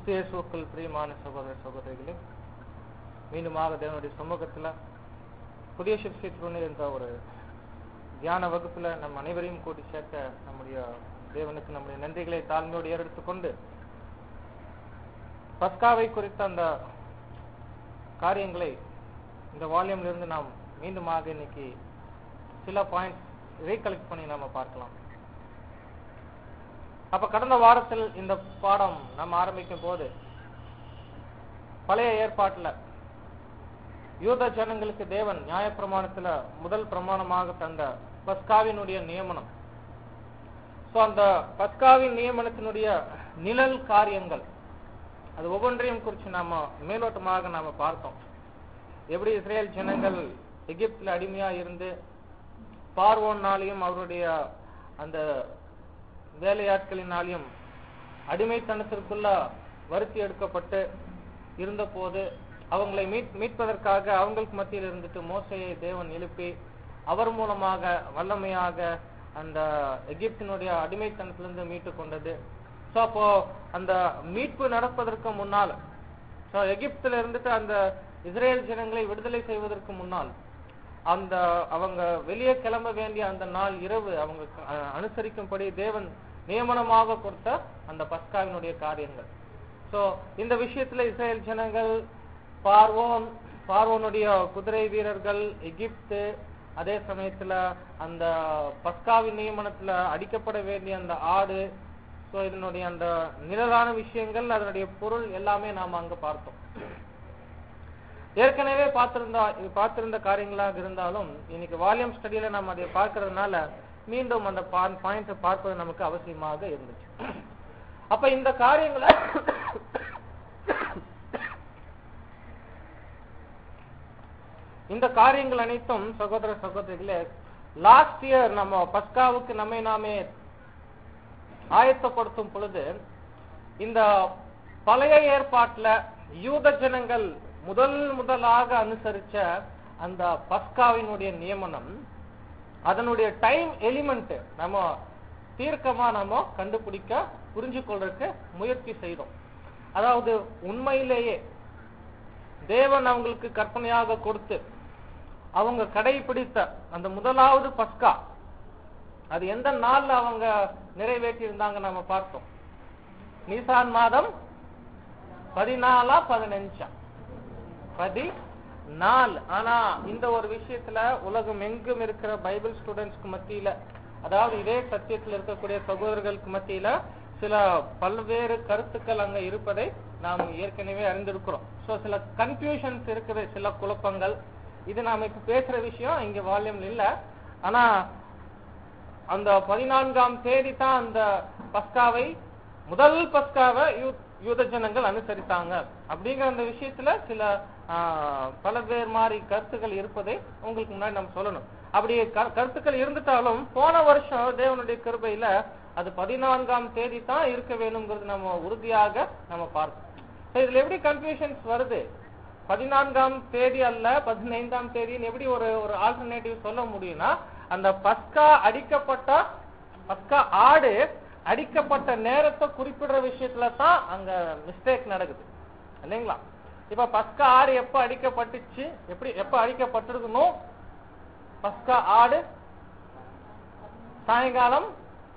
கிறிஸ்தியேசுக்கள் பிரியமான சகோதர சகோதரிகளே மீண்டுமாக தேவனுடைய சமூகத்துல புதிய சிற்சிற்றுணை என்ற ஒரு தியான வகுப்புல நம் அனைவரையும் கூட்டி சேர்க்க நம்முடைய தேவனுக்கு நம்முடைய நன்றிகளை தாழ்மையோடு ஏறெடுத்துக்கொண்டு பஸ்காவை குறித்த அந்த காரியங்களை இந்த வால்யூம்ல இருந்து நாம் மீண்டுமாக இன்னைக்கு சில பாயிண்ட்ஸ் ரீகலெக்ட் பண்ணி நாம பார்க்கலாம் அப்ப கடந்த வாரத்தில் இந்த பாடம் நம்ம ஆரம்பிக்கும் போது பழைய ஏற்பாட்டுல யூத ஜனங்களுக்கு தேவன் நியாயப்பிரமாணத்துல முதல் பிரமாணமாக தந்த பஸ்காவினுடைய நியமனம் சோ அந்த பஸ்காவின் நியமனத்தினுடைய நிழல் காரியங்கள் அது ஒவ்வொன்றையும் குறித்து நாம மேலோட்டமாக நாம பார்த்தோம் எப்படி இஸ்ரேல் ஜனங்கள் எகிப்துல அடிமையா இருந்து பார்வோன்னாலையும் அவருடைய அந்த வேலையாட்களினாலையும் அடிமைத்தனத்திற்குள்ள வருத்தி எடுக்கப்பட்டு இருந்தபோது அவங்களை மீட் மீட்பதற்காக அவங்களுக்கு மத்தியில் இருந்துட்டு மோசையை தேவன் எழுப்பி அவர் மூலமாக வல்லமையாக அந்த எகிப்தினுடைய அடிமைத்தனத்திலிருந்து மீட்டு கொண்டது சோ அப்போ அந்த மீட்பு நடப்பதற்கு முன்னால் சோ எகிப்துல இருந்துட்டு அந்த இஸ்ரேல் ஜனங்களை விடுதலை செய்வதற்கு முன்னால் அந்த அவங்க வெளியே கிளம்ப வேண்டிய அந்த நாள் இரவு அவங்க அஹ், அனுசரிக்கும்படி தேவன் நியமனமாக கொடுத்த அந்த பஸ்காவினுடைய காரியங்கள் சோ இந்த விஷயத்துல இஸ்ரேல் ஜனங்கள் பார்வோன் பார்வோனுடைய குதிரை வீரர்கள் எகிப்து அதே சமயத்துல அந்த பஸ்காவின் நியமனத்துல அடிக்கப்பட வேண்டிய அந்த ஆடு சோ இதனுடைய அந்த நிழலான விஷயங்கள் அதனுடைய பொருள் எல்லாமே நாம அங்க பார்த்தோம் ஏற்கனவே பார்த்திருந்தா இது பார்த்திருந்த காரியங்களாக இருந்தாலும் இன்னைக்கு வால்யூம் ஸ்டடியில நம்ம அதை பார்க்கறதுனால மீண்டும் அந்த பாயிண்ட் பார்ப்பது நமக்கு அவசியமாக இருந்துச்சு அப்ப இந்த காரியங்களை இந்த காரியங்கள் அனைத்தும் சகோதர சகோதரிகளே லாஸ்ட் இயர் நம்ம பஸ்காவுக்கு நம்மை நாமே ஆயத்தப்படுத்தும் பொழுது இந்த பழைய ஏற்பாட்டுல யூத ஜனங்கள் முதல் முதலாக அனுசரிச்ச அந்த பஸ்காவினுடைய நியமனம் அதனுடைய டைம் எலிமெண்ட் நம்ம தீர்க்கமா நம்ம கண்டுபிடிக்க புரிஞ்சு கொள்றதுக்கு முயற்சி செய்தோம் அதாவது உண்மையிலேயே தேவன் அவங்களுக்கு கற்பனையாக கொடுத்து அவங்க கடைபிடித்த அந்த முதலாவது பஸ்கா அது எந்த நாள்ல அவங்க நிறைவேற்றி இருந்தாங்க நம்ம பார்த்தோம் நீசான் மாதம் பதினாலா பதினஞ்சா பதினாலு ஆனா இந்த ஒரு விஷயத்துல உலகம் எங்கும் இருக்கிற பைபிள் ஸ்டூடெண்ட்ஸ்க்கு மத்தியில அதாவது இதே சத்தியத்தில் இருக்கக்கூடிய சகோதரர்களுக்கு மத்தியில சில பல்வேறு கருத்துக்கள் அங்க இருப்பதை நாம் ஏற்கனவே அறிந்திருக்கிறோம் சோ சில கன்ஃபியூஷன்ஸ் இருக்குது சில குழப்பங்கள் இது நாம இப்ப பேசுற விஷயம் இங்க வால்யூம்ல இல்ல ஆனா அந்த பதினான்காம் தேதி தான் அந்த பஸ்காவை முதல் பஸ்காவை யூ- யூத ஜனங்கள் அனுசரித்தாங்க அப்படிங்கிற அந்த விஷயத்துல சில ஆஹ், பல பேர் மாதிரி கருத்துக்கள் இருப்பதை உங்களுக்கு முன்னாடி நம்ம சொல்லணும் அப்படி க- கருத்துக்கள் இருந்துட்டாலும் போன வருஷம் தேவனுடைய கிருபையில அது பதினான்காம் தேதி தான் இருக்க வேணுங்கிறது நம்ம உறுதியாக நம்ம பார்த்தோம் So, இதுல எப்படி கன்ஃபியூஷன்ஸ் வருது பதினான்காம் தேதி அல்ல பதினைந்தாம் தேதின்னு எப்படி ஒரு ஒரு ஆல்டர்னேட்டிவ் சொல்ல முடியும்னா அந்த பஸ்கா அடிக்கப்பட்ட பஸ்கா ஆடு அடிக்கப்பட்ட நேரத்தை குறிப்பிடுற விஷயத்துல தான் அங்க மிஸ்டேக் நடக்குது இல்லைங்களா இப்ப பஸ்கா ஆடு எப்ப அடிக்கப்பட்டுச்சு எப்படி எப்ப அடிக்கப்பட்டிருக்கணும் பஸ்கா ஆடு சாயங்காலம்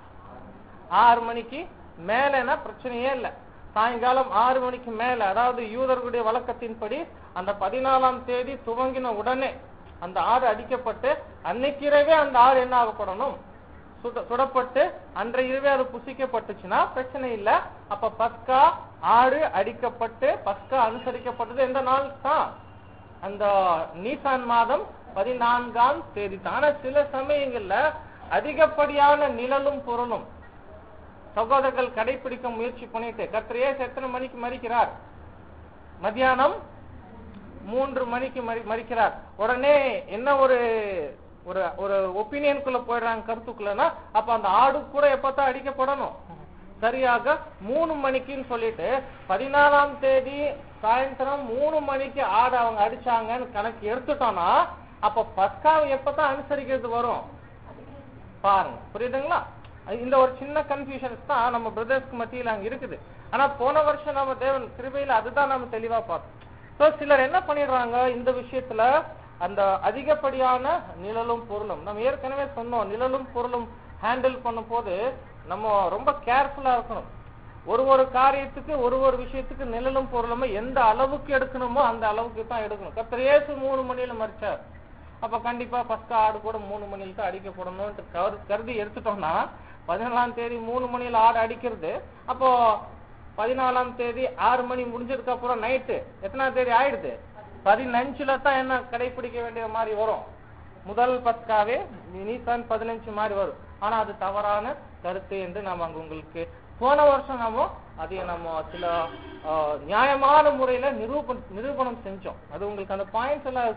ஆறு மணிக்கு மேலனா பிரச்சனையே இல்ல சாயங்காலம் ஆறு மணிக்கு மேல அதாவது யூதர்களுடைய வழக்கத்தின்படி அந்த பதினாலாம் தேதி துவங்கின உடனே அந்த ஆடு அடிக்கப்பட்டு அன்னைக்கு இரவே அந்த ஆடு என்ன ஆகப்படணும் சுட- சுடப்பட்டு அன்றைய இரவே அது புசிக்கப்பட்டுச்சுன்னா பிரச்சனை இல்ல அப்ப பஸ்கா ஆடு அடிக்கப்பட்டு பஸ்கா அனுசரிக்கப்பட்டது எந்த நாள் தான் அந்த நீசான் மாதம் பதினான்காம் தேதி தான் ஆனா சில சமயங்கள்ல அதிகப்படியான நிழலும் பொருளும் சகோதரர்கள் கடைபிடிக்க முயற்சி பண்ணிட்டு கத்திரையே எத்தனை மணிக்கு மறிக்கிறார் மத்தியானம் மூன்று மணிக்கு மறி- மறிக்கிறார் உடனே என்ன ஒரு ஒரு ஒரு ஒப்பீனியனுக்குள்ள போயிடுறாங்க கருத்துக்குள்ளனா அப்ப அந்த ஆடு கூட எப்பதான் அடிக்கப்படணும் சரியாக மூணு மணிக்குன்னு சொல்லிட்டு பதினாலாம் தேதி சாயந்தரம் மூணு மணிக்கு ஆடு அவங்க அடிச்சாங்கன்னு கணக்கு எடுத்துட்டோம்னா அப்ப பஸ்காவை எப்பதான் அனுசரிக்கிறது வரும் பாருங்க புரியுதுங்களா இந்த ஒரு சின்ன கன்ஃபியூஷன்ஸ் தான் நம்ம பிரதர்ஸ்க்கு மத்தியில் அங்க இருக்குது ஆனா போன வருஷம் நம்ம தேவன் கிருபையில அதுதான் நம்ம தெளிவா பார்த்தோம் சோ சிலர் என்ன பண்ணிடுறாங்க இந்த விஷயத்துல அந்த அதிகப்படியான நிழலும் பொருளும் நம்ம ஏற்கனவே சொன்னோம் நிழலும் பொருளும் ஹேண்டில் பண்ணும் போது நம்ம ரொம்ப கேர்ஃபுல்லா இருக்கணும் ஒரு ஒரு காரியத்துக்கு ஒரு ஒரு விஷயத்துக்கு நிழலும் பொருளும் எந்த அளவுக்கு எடுக்கணுமோ அந்த அளவுக்கு தான் எடுக்கணும் கர்த்தர் இயேசு மூணு மணியில மறிச்சார் அப்ப கண்டிப்பா ஃபர்ஸ்ட் ஆடு கூட மூணு மணியில தான் அடிக்கப்படணும்னு கரு- கருதி எடுத்துட்டோம்னா பதினாலாம் தேதி மூணு மணியில ஆடு அடிக்கிறது அப்போ பதினாலாம் தேதி ஆறு மணி முடிஞ்சதுக்கு அப்புறம் நைட்டு எத்தனாம் தேதி ஆயிடுது பதினஞ்சுல தான் என்ன கடைபிடிக்க வேண்டிய மாதிரி வரும் முதல் பஸ்காவே நீசான் பதினஞ்சு மாதிரி வரும் ஆனா அது தவறான கருத்து என்று நாம அங்க உங்களுக்கு போன வருஷம் நாம அதை நம்ம சில ஆஹ், நியாயமான முறையில நிரூபணம் நிரூபணம் செஞ்சோம் அது உங்களுக்கு அந்த பாயிண்ட்ஸ் எல்லாம்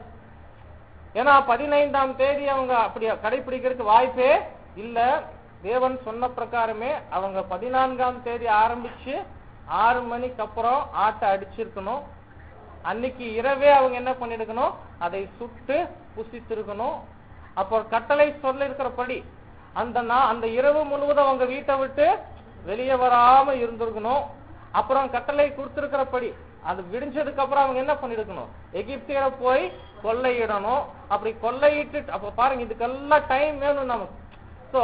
ஏன்னா பதினைந்தாம் தேதி அவங்க அப்படி கடைபிடிக்கிறதுக்கு வாய்ப்பே இல்ல தேவன் சொன்ன பிரகாரமே அவங்க பதினான்காம் தேதி ஆரம்பிச்சு ஆறு மணிக்கு அப்புறம் ஆட்டை அடிச்சிருக்கணும் அன்னைக்கு இரவே அவங்க என்ன பண்ணிருக்கணும் அதை சுட்டு புசித்திருக்கணும் அப்போ கட்டளை சொல்ல இருக்கிறபடி அந்த நா- அந்த இரவு முழுவதும் அவங்க வீட்டை விட்டு வெளியே வராம இருந்திருக்கணும் அப்புறம் கட்டளை கொடுத்திருக்கிறபடி அது விடிஞ்சதுக்கு அப்புறம் அவங்க என்ன பண்ணிருக்கணும் எகிப்தியரை போய் கொள்ளையிடணும் அப்படி கொள்ளையிட்டு அப்ப பாருங்க இதுக்கெல்லாம் டைம் வேணும் நமக்கு சோ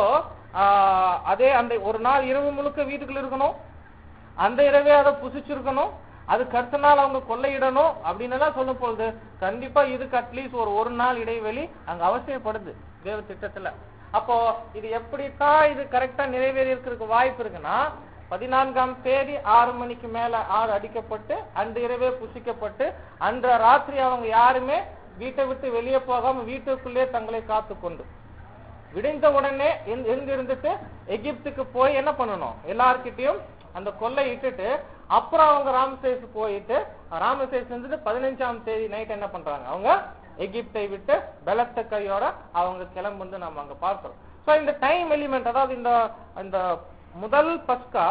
அதே அந்த ஒரு நாள் இரவு முழுக்க வீட்டுக்குள்ள இருக்கணும் அந்த இரவே அதை புசிச்சிருக்கணும் அதுக்கு அடுத்த நாள் அவங்க கொள்ளையிடணும் அப்படின்னு எல்லாம் சொல்லும் பொழுது கண்டிப்பா இதுக்கு அட்லீஸ்ட் ஒரு ஒரு நாள் இடைவெளி அங்க அவசியப்படுது தேவ திட்டத்துல அப்போ இது எப்படித்தான் இது கரெக்டா நிறைவேறி இருக்கிறதுக்கு வாய்ப்பு இருக்குன்னா பதினான்காம் தேதி ஆறு மணிக்கு மேல ஆறு அடிக்கப்பட்டு அந்த இரவே புசிக்கப்பட்டு அன்ற ராத்திரி அவங்க யாருமே வீட்டை விட்டு வெளியே போகாம வீட்டுக்குள்ளே தங்களை காத்து கொண்டு விடிந்த உடனே எங்க எங்க இருந்துட்டு எகிப்துக்கு போய் என்ன பண்ணணும் எல்லார்கிட்டயும் அந்த கொள்ளை இட்டுட்டு அப்புறம் அவங்க ராமசேஸ் போயிட்டு ராமசேஸ் இருந்துட்டு பதினஞ்சாம் தேதி நைட் என்ன பண்றாங்க அவங்க எகிப்தை விட்டு பலத்த கையோட அவங்க கிளம்புந்து நம்ம அங்க பார்க்கிறோம் சோ இந்த டைம் எலிமெண்ட் அதாவது இந்த இந்த முதல் பஸ்கா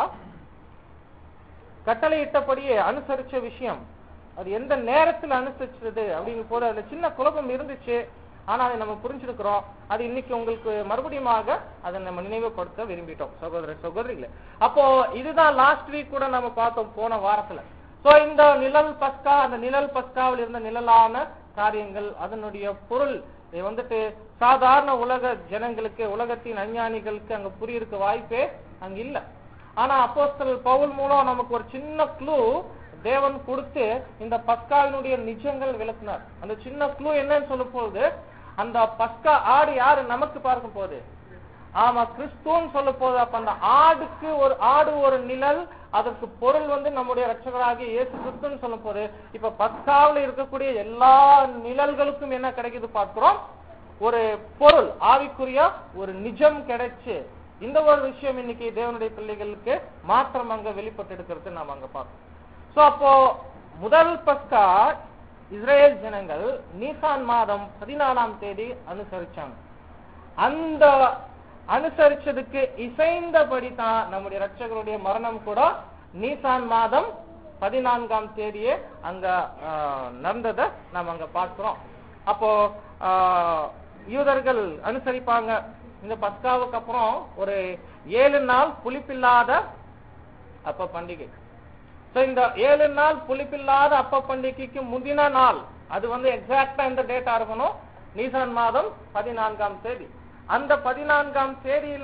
கட்டளையிட்டபடியே அனுசரிச்ச விஷயம் அது எந்த நேரத்துல அனுசரிச்சது அப்படிங்கும் போது அதுல சின்ன குழப்பம் இருந்துச்சு ஆனா அதை நம்ம புரிஞ்சிருக்கிறோம் அது இன்னைக்கு உங்களுக்கு மறுபடியுமாக அதை நம்ம நினைவுபடுத்த விரும்பிட்டோம் சகோதர சகோதரிகளே அப்போ இதுதான் லாஸ்ட் வீக் கூட நம்ம பார்த்தோம் போன வாரத்துல சோ இந்த நிழல் பஸ்கா அந்த நிழல் பஸ்காவில் இருந்த நிழலான காரியங்கள் அதனுடைய பொருள் இது வந்துட்டு சாதாரண உலக ஜனங்களுக்கு உலகத்தின் அஞ்ஞானிகளுக்கு அங்க புரியிருக்க வாய்ப்பே அங்க இல்ல ஆனா அப்போஸ்தலர் பவுல் மூலம் நமக்கு ஒரு சின்ன க்ளூ தேவன் கொடுத்து இந்த பஸ்காவினுடைய நிஜங்கள் விளக்குனார் அந்த சின்ன க்ளூ என்னன்னு சொல்லும் பொழுது அந்த பஸ்கா ஆடு யாரு நமக்கு பார்க்கும் போது ஆமா கிறிஸ்துவன்னு சொல்ல போது அப்ப அந்த ஆடுக்கு ஒரு ஆடு ஒரு நிழல் அதற்கு பொருள் வந்து நம்முடைய ரட்சகராகிய இயேசு கிறிஸ்துன்னு சொல்லும் போது இப்ப பஸ்காவில் இருக்கக்கூடிய எல்லா நிழல்களுக்கும் என்ன கிடைக்குது பார்க்கிறோம் ஒரு பொருள் ஆவிக்குரிய ஒரு நிஜம் கிடைச்சு இந்த ஒரு விஷயம் இன்னைக்கு தேவனுடைய பிள்ளைகளுக்கு மாற்றம் அங்க வெளிப்பட்டு எடுக்கிறது நாம அங்க பார்க்கணும் சோ அப்போ முதல் பஸ்கா இஸ்ரேல் ஜனங்கள் நீசான் மாதம் பதினாலாம் தேதி அனுசரிச்சாங்க அந்த அனுசரிச்சதுக்கு இசைந்தபடி தான் நம்முடைய ரட்சகருடைய மரணம் கூட நீசான் மாதம் பதினான்காம் தேதியே அங்க ஆஹ், நடந்ததை நம்ம அங்க பார்க்கிறோம் அப்போ ஆஹ், யூதர்கள் அனுசரிப்பாங்க இந்த பஸ்காவுக்கு அப்புறம் ஒரு ஏழு நாள் புளிப்பில்லாத அப்ப பண்டிகை சோ இந்த ஏழு நாள் புளிப்பில்லாத அப்ப பண்டிகைக்கு முந்தின நாள் அது வந்து எக்ஸாக்டா இந்த டேட்டா இருக்கணும் நீசான் மாதம் பதினான்காம் தேதி அந்த பதினான்காம் தேதியில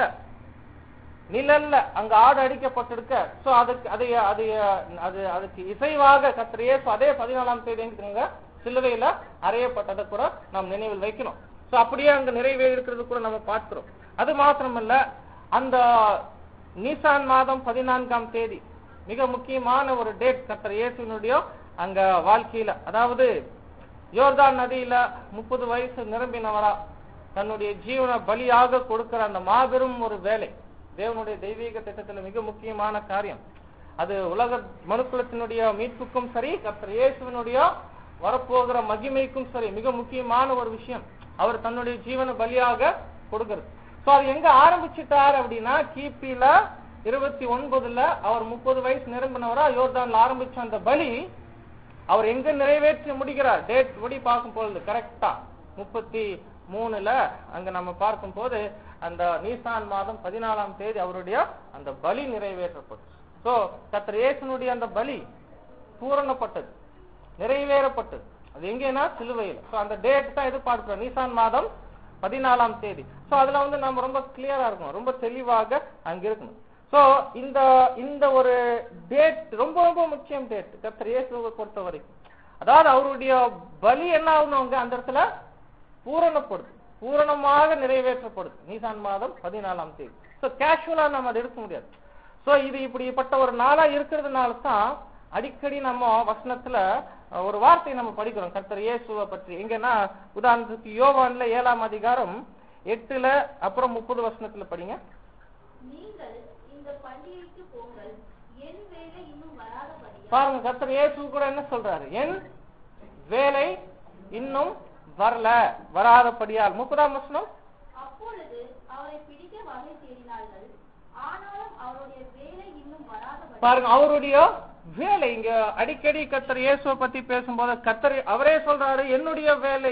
நிழல்ல அங்க ஆடு அடிக்கப்பட்டிருக்க சோ அதுக்கு அதை அது அது அதுக்கு இசைவாக கத்திரையே அதே பதினாலாம் தேதி எங்க சிலுவையில அறையப்பட்டதை கூட நாம் நினைவில் வைக்கணும் சோ அப்படியே அங்க நிறைவேறி இருக்கிறது கூட நம்ம பார்க்கிறோம் அது மாத்திரமல்ல அந்த நீசான் மாதம் பதினான்காம் தேதி மிக முக்கியமான ஒரு டேட் கத்தர் இயேசுனுடைய அங்க வாழ்க்கையில அதாவது யோர்தான் நதியில முப்பது வயசு நிரம்பினவரா தன்னுடைய ஜீவனை பலியாக கொடுக்கிற அந்த மாபெரும் ஒரு வேலை தேவனுடைய தெய்வீக திட்டத்துல மிக முக்கியமான காரியம் அது உலக மனுக்குலத்தினுடைய மீட்புக்கும் சரி கர்த்தர் இயேசுவினுடைய வரப்போகிற மகிமைக்கும் சரி மிக முக்கியமான ஒரு விஷயம் அவர் தன்னுடைய ஜீவனை பலியாக கொடுக்கிறது சோ அது எங்க ஆரம்பிச்சிட்டார் அப்படின்னா கிபில இருபத்தி ஒன்பதுல அவர் முப்பது வயசு நிரம்பினவரா யோர்தான்ல ஆரம்பிச்ச அந்த பலி அவர் எங்க நிறைவேற்றி முடிக்கிறார் டேட் படி பார்க்கும் பொழுது கரெக்டா முப்பத்தி மூணுல அங்க நம்ம பார்க்கும் போது அந்த நீசான் மாதம் பதினாலாம் தேதி அவருடைய அந்த பலி நிறைவேற்றப்படும் சோ கர்த்தர் இயேசுனுடைய அந்த பலி பூரணப்பட்டது நிறைவேறப்பட்டது அது எங்கேனா சிலுவையில் சோ அந்த டேட் தான் எதிர்பார்க்கிறோம் நீசான் மாதம் பதினாலாம் தேதி சோ அதுல வந்து நம்ம ரொம்ப கிளியரா இருக்கணும் ரொம்ப தெளிவாக அங்க இருக்கணும் சோ இந்த இந்த ஒரு டேட் ரொம்ப ரொம்ப முக்கியம் டேட் கர்த்தர் இயேசுவை பொறுத்த வரைக்கும் அதாவது அவருடைய பலி என்ன ஆகணும் அங்க அந்த இடத்துல பூரணப்படுது பூரணமாக நிறைவேற்றப்படுது நீசான் மாதம் பதினாலாம் தேதி சோ கேஷுவலா நம்ம அதை எடுக்க முடியாது சோ இது இப்படிப்பட்ட ஒரு நாளா இருக்கிறதுனால தான் அடிக்கடி நம்ம வசனத்துல அஹ், ஒரு வார்த்தையை நம்ம படிக்கிறோம் கர்த்தர் இயேசுவை பற்றி எங்கன்னா உதாரணத்துக்கு யோவான்ல ஏழாம் அதிகாரம் எட்டுல அப்புறம் முப்பது வசனத்துல படிங்க நீங்கள் இந்த பண்டிகைக்கு போங்கள் என் வேலை இன்னும் வராதபடியால் பாருங்க கர்த்தர் இயேசு கூட என்ன சொல்றாரு என் வேலை இன்னும் வரல வராதபடியால் முப்பதாம் வசனம் அப்பொழுது அவரை பிடிக்க வகை தேடினார்கள் ஆனாலும் அவருடைய வேலை இன்னும் வராதபடி பாருங்க அவருடைய வேலை இங்க அடிக்கடி கர்த்தர் இயேசுவை பத்தி பேசும்போது கர்த்தர் அவரே சொல்றாரு என்னுடைய வேலை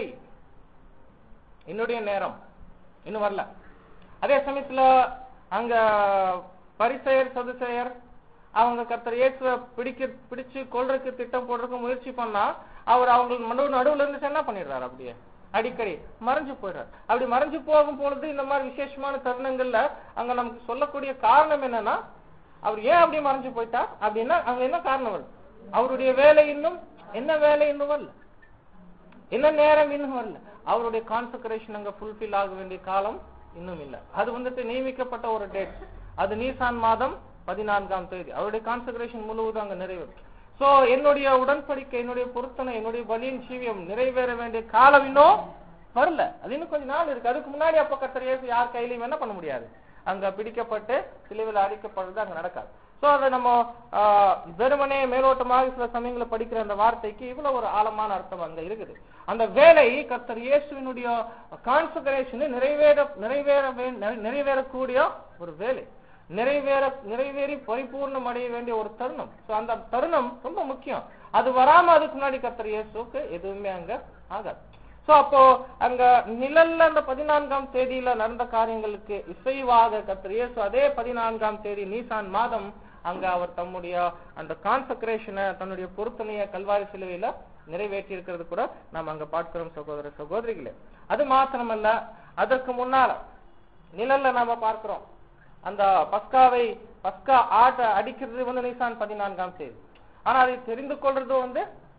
என்னுடைய நேரம் இன்னும் வரல அதே சமயத்துல அங்க பரிசெயர் சதுசெயர் அவங்க கர்த்தர் இயேசுவை பிடிக்க பிடிச்சு கொல்றதுக்கு திட்டம் போடுறதுக்கு முயற்சி பண்ணா அவர் அவங்க நடு நடுவுல இருந்து என்ன பண்ணிடுறாரு அப்படியே அடிக்கடி மறைஞ்சு போயிடுறாரு அப்படி மறைஞ்சு போகும் பொழுது இந்த மாதிரி விசேஷமான தருணங்கள்ல அங்க நமக்கு சொல்லக்கூடிய காரணம் என்னன்னா அவர் ஏன் அப்படியே மறைஞ்சு போயிட்டார் அப்படின்னா அங்க என்ன காரணம் வருது அவருடைய வேலை இன்னும் என்ன வேலை இன்னும் வரல என்ன நேரம் இன்னும் வரல அவருடைய கான்சக்ரேஷன் அங்க ஃபுல்ஃபில் ஆக வேண்டிய காலம் இன்னும் இல்ல அது வந்துட்டு நியமிக்கப்பட்ட ஒரு டேட் அது நீசான் மாதம் பதினான்காம் தேதி அவருடைய கான்சக்ரேஷன் முழுவதும் அங்க நிறைவேறும் சோ என்னுடைய உடன்படிக்கை என்னுடைய பொருத்தனை என்னுடைய பலியின் ஜீவியம் நிறைவேற வேண்டிய காலம் இன்னும் வரல அது இன்னும் கொஞ்ச நாள் இருக்கு அதுக்கு முன்னாடி அப்ப கர்த்தர் இயேசு யார் கையிலயும் என்ன பண்ண முடியாது அங்க பிடிக்கப்பட்டு சிலுவையில் அடிக்கப்படுறது அங்க நடக்காது சோ அதை நம்ம ஆஹ், வெறுமனே மேலோட்டமாக சில சமயங்களை படிக்கிற அந்த வார்த்தைக்கு இவ்வளவு ஒரு ஆழமான அர்த்தம் அங்க இருக்குது அந்த வேலை கர்த்தர் இயேசுவினுடைய கான்சகரேஷன் நிறைவேற நிறைவேற வே- நிறை- நிறைவேறக்கூடிய ஒரு வேலை நிறைவேற நிறைவேறி பரிபூர்ணம் அடைய வேண்டிய ஒரு தருணம் சோ அந்த தருணம் ரொம்ப முக்கியம் அது வராம அதுக்கு முன்னாடி கர்த்தர் இயேசுக்கு எதுவுமே அங்க ஆகாது சோ அப்போ அங்க நிழல்ல அந்த பதினான்காம் தேதியில நடந்த காரியங்களுக்கு இசைவாக கர்த்தர் இயேசு அதே பதினான்காம் தேதி நீசான் மாதம் அங்க அவர் தம்முடைய அந்த கான்சக்ரேஷனை தன்னுடைய பொருத்தனைய கல்வாரி சிலுவையில நிறைவேற்றி இருக்கிறது கூட நாம் அங்க பார்க்கிறோம் சகோதர சகோதரிகளே அது மாத்திரமல்ல அதற்கு முன்னால நிழல்ல நாம பார்க்கிறோம் அந்த பஸ்காவை பஸ்கா ஆட்டை அடிக்கிறது வந்து நீசான் பதினான்காம் தேதி ஆனா அதை தெரிந்து கொள்றது வந்து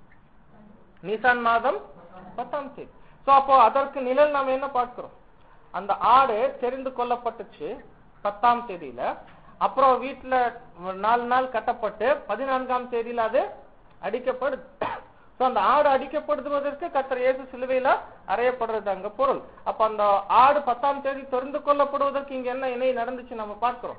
நீசான் மாதம் பத்தாம் தேதி சோ அப்போ அதற்கு நிழல் நாம என்ன பார்க்கிறோம் அந்த ஆடு தெரிந்து கொள்ளப்பட்டுச்சு பத்தாம் தேதியில அப்புறம் வீட்டுல நாலு நாள் கட்டப்பட்டு பதினான்காம் தேதியில அது அடிக்கப்படுது சோ அந்த ஆடு அடிக்கப்படுவதற்கு கர்த்தர் இயேசு சிலுவையில அறையப்படுறது அங்க பொருள் அப்ப அந்த ஆடு பத்தாம் தேதி தெரிந்து கொள்ளப்படுவதற்கு இங்க என்ன இணை நடந்துச்சு நம்ம பார்க்கிறோம்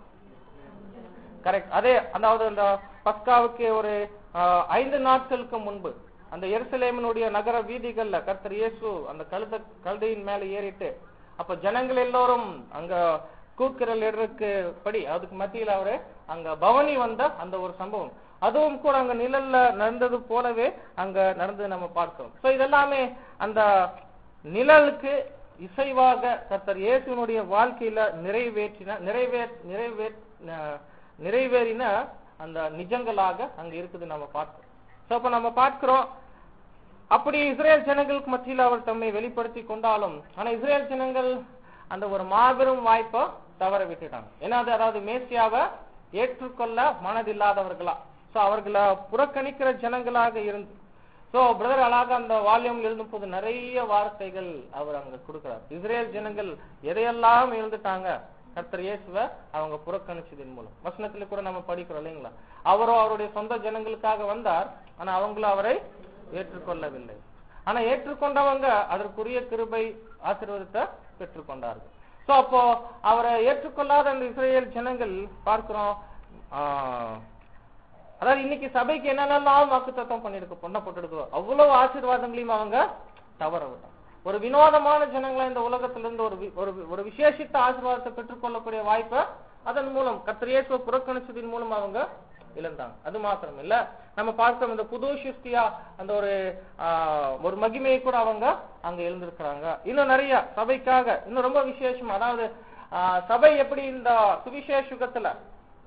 கரெக்ட் அதே அதாவது அந்த பஸ்காவுக்கு ஒரு ஆஹ், ஐந்து நாட்களுக்கு முன்பு அந்த எருசலேமினுடைய நகர வீதிகள்ல கர்த்தர் இயேசு அந்த கழுத கழுதையின் மேல ஏறிட்டு அப்ப ஜனங்கள் எல்லோரும் அங்க கூக்குரல் இடுறதுக்கு படி அதுக்கு மத்தியில அவரு அங்க பவனி வந்த அந்த ஒரு சம்பவம் அதுவும் கூட அங்க நிழல்ல நடந்தது போலவே அங்க நடந்தது நம்ம பார்த்தோம் சோ இதெல்லாமே அந்த நிழலுக்கு இசைவாக கர்த்தர் இயேசுனுடைய வாழ்க்கையில நிறைவேற்றின நிறைவே நிறைவே ந- நிறைவேறின அந்த நிஜங்களாக அங்க இருக்குது நம்ம பார்க்கிறோம் சோ அப்ப நம்ம பார்க்கிறோம் அப்படி இஸ்ரேல் ஜனங்களுக்கு மத்தியில் அவர் தம்மை வெளிப்படுத்தி கொண்டாலும் ஆனா இஸ்ரேல் ஜனங்கள் அந்த ஒரு மாபெரும் வாய்ப்பை தவற விட்டுட்டாங்க ஏன்னா அது அதாவது மேசியாவை ஏற்றுக்கொள்ள மனதில்லாதவர்களா சோ அவர்களை புறக்கணிக்கிற ஜனங்களாக இருந்து சோ பிரதர் அழகாக அந்த வால்யூம் எழுதும் போது நிறைய வார்த்தைகள் அவர் அங்க கொடுக்கிறார் இஸ்ரேல் ஜனங்கள் எதையெல்லாம் எழுந்துட்டாங்க கர்த்தர் இயேசுவை அவங்க புறக்கணிச்சதின் மூலம் வசனத்துல கூட நம்ம படிக்கிறோம் இல்லைங்களா அவரோ அவருடைய சொந்த ஜனங்களுக்காக வந்தார் ஆனா அவங்களும் அவரை ஏற்றுக்கொள்ளவில்லை ஆனா ஏற்றுக்கொண்டவங்க அதற்குரிய கிருபை ஆசீர்வாதத்தை பெற்றுக்கொண்டார்கள் சோ அப்போ அவரை ஏற்றுக்கொள்ளாத அந்த இஸ்ரேல் ஜனங்கள் பார்க்கிறோம் ஆஹ், அதாவது இன்னைக்கு சபைக்கு என்னென்னலாம் வாக்குத்தத்தம் பண்ணிருக்கு பண்ணப்பட்டிருக்கோ அவ்வளவு ஆசீர்வாதங்களையும் அவங்க தவற விட்டாங்க ஒரு வினோதமான ஜனங்களா இந்த உலகத்திலிருந்து ஒரு வி- ஒரு வி- ஒரு விசேஷித்த ஆசீர்வாதத்தை பெற்றுக்கொள்ளக்கூடிய வாய்ப்பை அதன் மூலம் கர்த்தர் இயேசுவை புறக்கணிச்சதின் மூலம் அவங்க இழந்தாங்க அது மாத்திரம் இல்ல நம்ம பார்க்கிறோம் இந்த புது சிருஷ்டியா அந்த ஒரு ஆஹ், ஒரு மகிமையை கூட அவங்க அங்க எழுந்திருக்கிறாங்க இன்னும் நிறைய சபைக்காக இன்னும் ரொம்ப விசேஷம் அதாவது ஆஹ், சபை எப்படி இந்த சுவிசேஷ யுகத்துல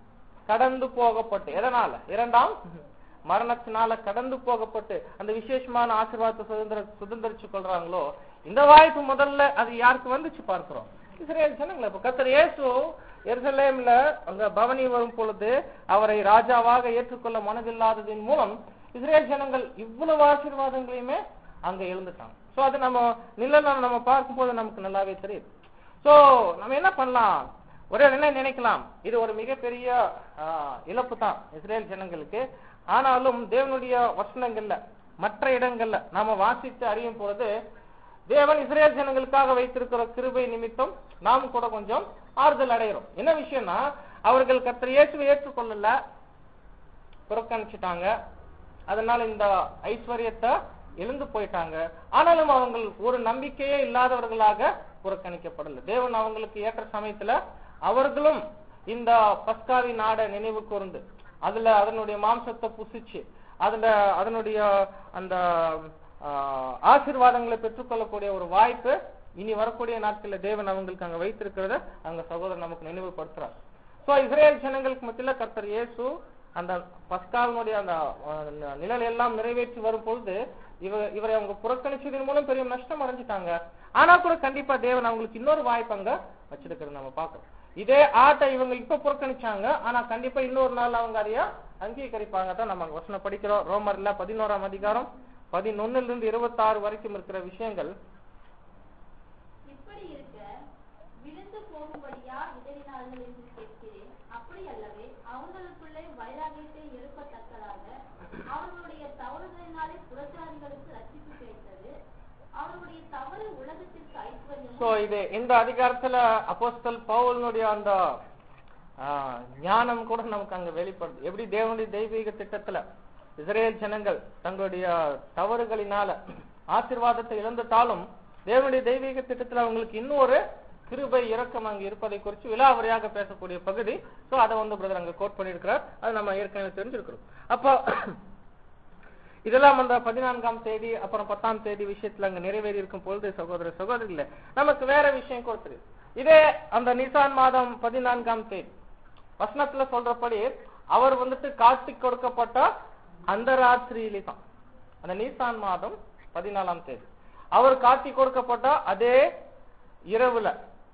கடந்து போகப்பட்டு எதனால இரண்டாம் மரணத்தினால கடந்து போகப்பட்டு அந்த விசேஷமான ஆசீர்வாதத்தை சுதந்திர சுதந்திரிச்சு கொள்றாங்களோ இந்த வாய்ப்பு முதல்ல அது யாருக்கு வந்துச்சு பார்க்கிறோம் இஸ்ரேல் ஜனங்கள இப்ப கத்தர் இயேசு எருசலேம்ல அங்க பவனி வரும் பொழுது அவரை ராஜாவாக ஏற்றுக்கொள்ள மனதில்லாததின் மூலம் இஸ்ரேல் ஜனங்கள் இவ்வளவு ஆசீர்வாதங்களையுமே அங்க எழுந்துட்டாங்க சோ அது நம்ம நிழல நம்ம பார்க்கும்போது நமக்கு நல்லாவே தெரியுது சோ நம்ம என்ன பண்ணலாம் ஒரே என்ன நினைக்கலாம் இது ஒரு மிகப்பெரிய ஆஹ், இழப்பு தான் இஸ்ரேல் ஜனங்களுக்கு ஆனாலும் தேவனுடைய வசனங்கள்ல மற்ற இடங்கள்ல நாம வாசித்து அறியும் பொழுது தேவன் இஸ்ரேல் ஜனங்களுக்காக வைத்திருக்கிற கிருபை நிமித்தம் நாம் கூட கொஞ்சம் ஆறுதல் அடைகிறோம் என்ன விஷயம்னா அவர்கள் கர்த்தர் இயேசுவை ஏற்றுக்கொள்ளல புறக்கணிச்சுட்டாங்க அதனால இந்த ஐஸ்வர்யத்தை இழந்து போயிட்டாங்க ஆனாலும் அவங்க ஒரு நம்பிக்கையே இல்லாதவர்களாக புறக்கணிக்கப்படல தேவன் அவங்களுக்கு ஏற்ற சமயத்துல அவர்களும் இந்த பஸ்காவி நாட நினைவு கூர்ந்து அதுல அதனுடைய மாம்சத்தை புசிச்சு அதுல அதனுடைய அந்த ஆஹ், ஆசீர்வாதங்களை பெற்றுக்கொள்ளக்கூடிய ஒரு வாய்ப்பு இனி வரக்கூடிய நாட்களில் தேவன் அவங்களுக்கு அங்க வைத்திருக்கிறத அங்க சகோதரர் நமக்கு நினைவுபடுத்துறார் சோ இஸ்ரேல் ஜனங்களுக்கு மத்தியில கர்த்தர் இயேசு அந்த பஸ்காவினுடைய அந்த அஹ், நிழல் எல்லாம் நிறைவேற்றி வரும் பொழுது இவ இவரை அவங்க புறக்கணிச்சதன் மூலம் பெரிய நஷ்டம் அடைஞ்சிட்டாங்க ஆனா கூட கண்டிப்பா தேவன் அவங்களுக்கு இன்னொரு வாய்ப்பு அங்க வச்சிருக்கிறது நம்ம பார்க்கிறோம் இதே ஆட்டை இவங்க இப்ப புறக்கணிச்சாங்க ஆனா கண்டிப்பா இன்னொரு நாள் அவங்க அதைய அங்கீகரிப்பாங்க தான் நம்ம அங்க வசனம் படிக்கிறோம் ரோமர்ல பதினோராம் அதிகாரம் பதினொன்னுல இருந்து இருபத்தாறு வரைக்கும் இருக்கிற விஷயங்கள் இப்படி இருக்க விழுந்து போகும்படியா இடறினார்கள் என்று கேட்கிறேன் அப்படி அல்லவே அவர்களுக்குள்ளே வைராகியத்தை எழுப்பத்தக்கதாக அவர்களுடைய தவறுகளினாலே புறஜாதிகளுக்கு ரட்சிப்பு கிடைத்தது அவர்களுடைய தவறு உலகத்திற்கு சோ ஐஸ்வர்யம் இது இந்த அதிகாரத்துல அப்போஸ்தல் பவுலினுடைய அந்த ஆ, ஞானம் கூட நமக்கு அங்க வெளிப்படுது எப்படி தேவனுடைய தெய்வீக திட்டத்துல இஸ்ரேல் ஜனங்கள் தங்களுடைய தவறுகளினால ஆசீர்வாதத்தை இழந்துட்டாலும் தேவனுடைய தெய்வீக திட்டத்துல அவங்களுக்கு இன்னொரு கிருபை இரக்கம் அங்க இருப்பதை குறித்து விலாவரியாக பேசக்கூடிய பகுதி சோ அதை வந்து பிரதர் அங்க கோட் பண்ணியிருக்கிறார் அது நம்ம ஏற்கனவே தெரிஞ்சிருக்கிறோம் அப்போ இதெல்லாம் அந்த பதினான்காம் தேதி அப்புறம் பத்தாம் தேதி விஷயத்துல அங்க நிறைவேறி இருக்கும் பொழுது சகோதர சகோதரிகள நமக்கு வேற விஷயம் கொடுத்துரு இதே அந்த நிசான் மாதம் பதினான்காம் தேதி வசனத்துல சொல்றபடி அவர் வந்துட்டு காட்டி கொடுக்கப்பட்ட அந்த ராத்திரியிலே தான் அந்த நீசான் மாதம் பதினாலாம் தேதி அவர் காட்டி கொடுக்கப்பட்ட அதே இரவுல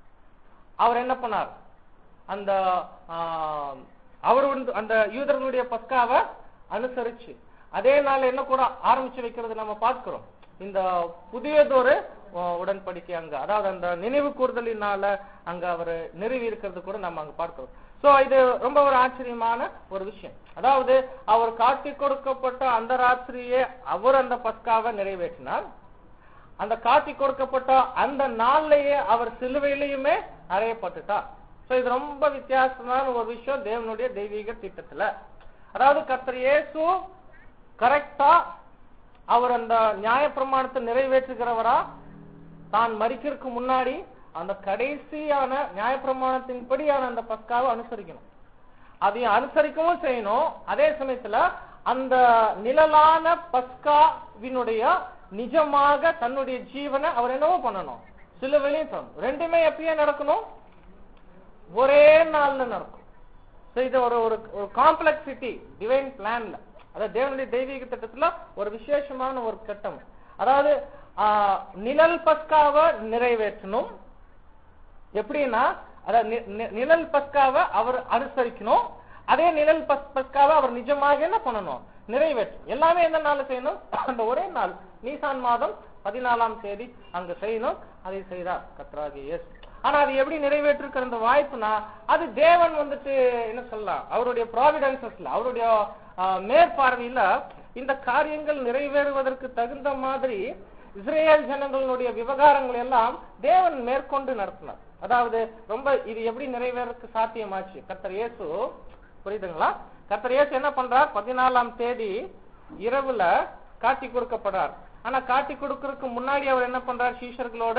அவர் என்ன பண்ணார் அந்த ஆஹ், அவர் வந்து அந்த யூதர்களுடைய பஸ்காவை அனுசரிச்சு அதே நாள் என்ன கூட ஆரம்பிச்சு வைக்கிறது நம்ம பார்க்கிறோம் இந்த புதியதொரு அஹ், உடன்படிக்கை அங்க அதாவது அந்த நினைவு கூறுதலினால அங்க அவர் நிறுவி இருக்கிறது கூட நம்ம அங்க பார்க்கிறோம் சோ இது ரொம்ப ஒரு ஆச்சரியமான ஒரு விஷயம் அதாவது அவர் காட்டி கொடுக்கப்பட்ட அந்த ராத்திரியே அவர் அந்த பஸ்காவை நிறைவேற்றினார் அந்த காட்டி கொடுக்கப்பட்ட அந்த நாள்லயே அவர் சிலுவையிலையுமே அறையப்பட்டுட்டார் சோ இது ரொம்ப வித்தியாசமான ஒரு விஷயம் தேவனுடைய தெய்வீக திட்டத்துல அதாவது கர்த்தர் இயேசு கரெக்டா அவர் அந்த நியாயப்பிரமாணத்தை நிறைவேற்றுகிறவரா தான் மறிக்கிறதுக்கு முன்னாடி அந்த கடைசியான நியாயப்பிரமாணத்தின்படியான அந்த பஸ்காவை அனுசரிக்கணும் அதையும் அனுசரிக்கவும் செய்யணும் அதே சமயத்துல அந்த நிழலான பஸ்காவினுடைய நிஜமாக தன்னுடைய ஜீவனை அவர் என்னவோ பண்ணணும் சிலுவையிலையும் சொல்லணும் ரெண்டுமே எப்பயே நடக்கணும் ஒரே நாள்ல நடக்கும் So இது ஒரு ஒரு ஒரு காம்ப்ளெக்சிட்டி டிவைன் பிளான்ல அதாவது தேவனுடைய தெய்வீக திட்டத்துல ஒரு விசேஷமான ஒரு கட்டம் அதாவது ஆஹ், நிழல் பஸ்காவை நிறைவேற்றணும் எப்படின்னா அதாவது நி- நி- நிழல் பஸ்காவை அவர் அனுசரிக்கணும் அதே நிழல் பஸ் பஸ்காவை அவர் நிஜமாக என்ன பண்ணணும் நிறைவேற்றும் எல்லாமே எந்த நாள் செய்யணும் அந்த ஒரே நாள் நீசான் மாதம் பதினாலாம் தேதி அங்க செய்யணும் அதை செய்தார் கத்ராகி எஸ் ஆனா அது எப்படி நிறைவேற்றிருக்கிற அந்த வாய்ப்புனா அது தேவன் வந்துட்டு என்ன சொல்லலாம் அவருடைய ப்ராவிடன்சஸ்ல அவருடைய ஆஹ், மேற்பார்வையில இந்த காரியங்கள் நிறைவேறுவதற்கு தகுந்த மாதிரி இஸ்ரேல் ஜனங்களுடைய விவகாரங்கள் எல்லாம் தேவன் மேற்கொண்டு நடத்தினார் அதாவது ரொம்ப இது எப்படி நிறைவேறக்கு சாத்தியமாச்சு கர்த்தர் இயேசு புரியுதுங்களா கர்த்தர் இயேசு என்ன பண்றார் பதினாலாம் தேதி இரவுல காட்டி கொடுக்கப்படுறார் ஆனா காட்டி கொடுக்கறதுக்கு முன்னாடி அவர் என்ன பண்றார் சீஷர்களோட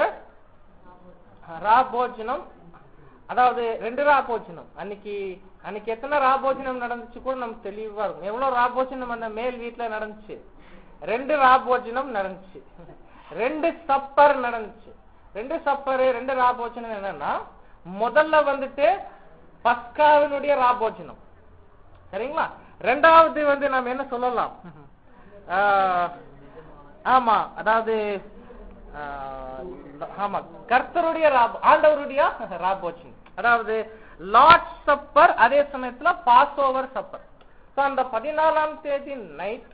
ரா போஜனம் அதாவது ரெண்டு ரா போஜனம் அன்னைக்கு அன்னைக்கு எத்தனை ரா போஜனம் நடந்துச்சு கூட நமக்கு தெளிவா இருக்கும் எவ்வளவு ரா போஜனம் அந்த மேல் வீட்டுல நடந்துச்சு ரெண்டு ரா போஜனம் நடந்துச்சு ரெண்டு சப்பர் நடந்துச்சு ரெண்டு சப்பர் ரெண்டு ரா போஜனம் என்னன்னா முதல்ல வந்துட்டு பஸ்காவினுடைய ரா போஜனம் சரிங்களா ரெண்டாவது வந்து நாம என்ன சொல்லலாம் ஆஹ், ஆமா அதாவது ஆஹ், ஆமா கர்த்தருடைய ராப் ஆண்டவருடைய ராபோச்சிங் அதாவது லார்ட் சப்பர் அதே சமயத்துல பாஸ் ஓவர் சப்பர் அந்த பதினாலாம் தேதி நைட்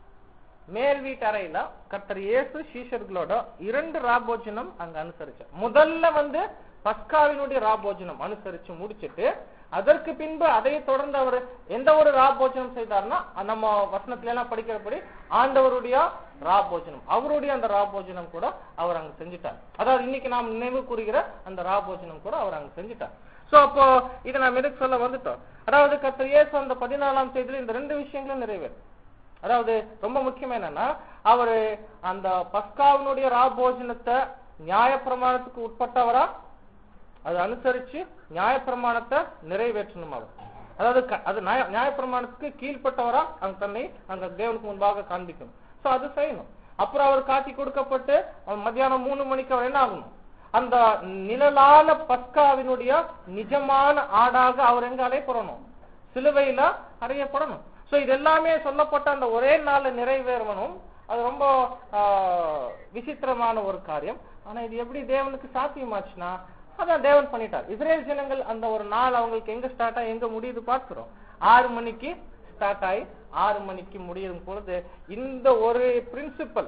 மேல் வீட்டு அறையில கர்த்தர் இயேசு சீஷர்களோட இரண்டு ராபோஜனம் அங்க அனுசரிச்சார் முதல்ல வந்து பஸ்காவினுடைய ராபோஜனம் அனுசரிச்சு முடிச்சிட்டு அதற்கு பின்பு அதை தொடர்ந்து அவர் எந்த ஒரு ராபோஜனம் செய்தார்னா நம்ம வசனத்துல எல்லாம் படிக்கிறபடி ஆண்டவருடைய ராபோஜனம் அவருடைய அந்த ராபோஜனம் கூட அவர் அங்க செஞ்சுட்டார் அதாவது இன்னைக்கு நாம் நினைவு கூறுகிற அந்த ராபோஜனம் கூட அவர் அங்க செஞ்சுட்டார் சோ அப்போ இதை நாம் எதுக்கு சொல்ல வந்துட்டோம் அதாவது கர்த்தர் இயேசு அந்த பதினாலாம் தேதியில இந்த ரெண்டு விஷயங்களும் நிறைவேறும் அதாவது ரொம்ப முக்கியம் என்னன்னா அவரு அந்த பஸ்காவினுடைய ராபோஜனத்தை நியாயப்பிரமாணத்துக்கு உட்பட்டவரா அது அனுசரிச்சு நியாயப்பிரமாணத்தை நிறைவேற்றணும் அவர் அதாவது க- அது நியாய- நியாயப்பிரமாணத்துக்கு கீழ்ப்பட்டவரா அங்க தன்னை அங்க தேவனுக்கு முன்பாக காண்பிக்கணும் சோ அது செய்யணும் அப்புறம் அவர் காட்டி கொடுக்கப்பட்டு அவர் மத்தியானம் மூணு மணிக்கு அவர் என்ன ஆகணும் அந்த நிழலான பஸ்காவினுடைய நிஜமான ஆடாக அவர் எங்க அலைப்படணும் சிலுவையில அறையப்படணும் சோ இது எல்லாமே சொல்லப்பட்ட அந்த ஒரே நாள்ல நிறைவேறணும் அது ரொம்ப ஆஹ், விசித்திரமான ஒரு காரியம் ஆனா இது எப்படி தேவனுக்கு சாத்தியமாச்சுன்னா அதான் தேவன் பண்ணிட்டார் இஸ்ரேல் ஜனங்கள் அந்த ஒரு நாள் அவங்களுக்கு எங்க ஸ்டார்ட் ஆகி எங்க முடியுது பார்க்கிறோம் ஆறு மணிக்கு ஸ்டார்ட் ஆகி ஆறு மணிக்கு முடியும் பொழுது இந்த ஒரு பிரின்சிபல்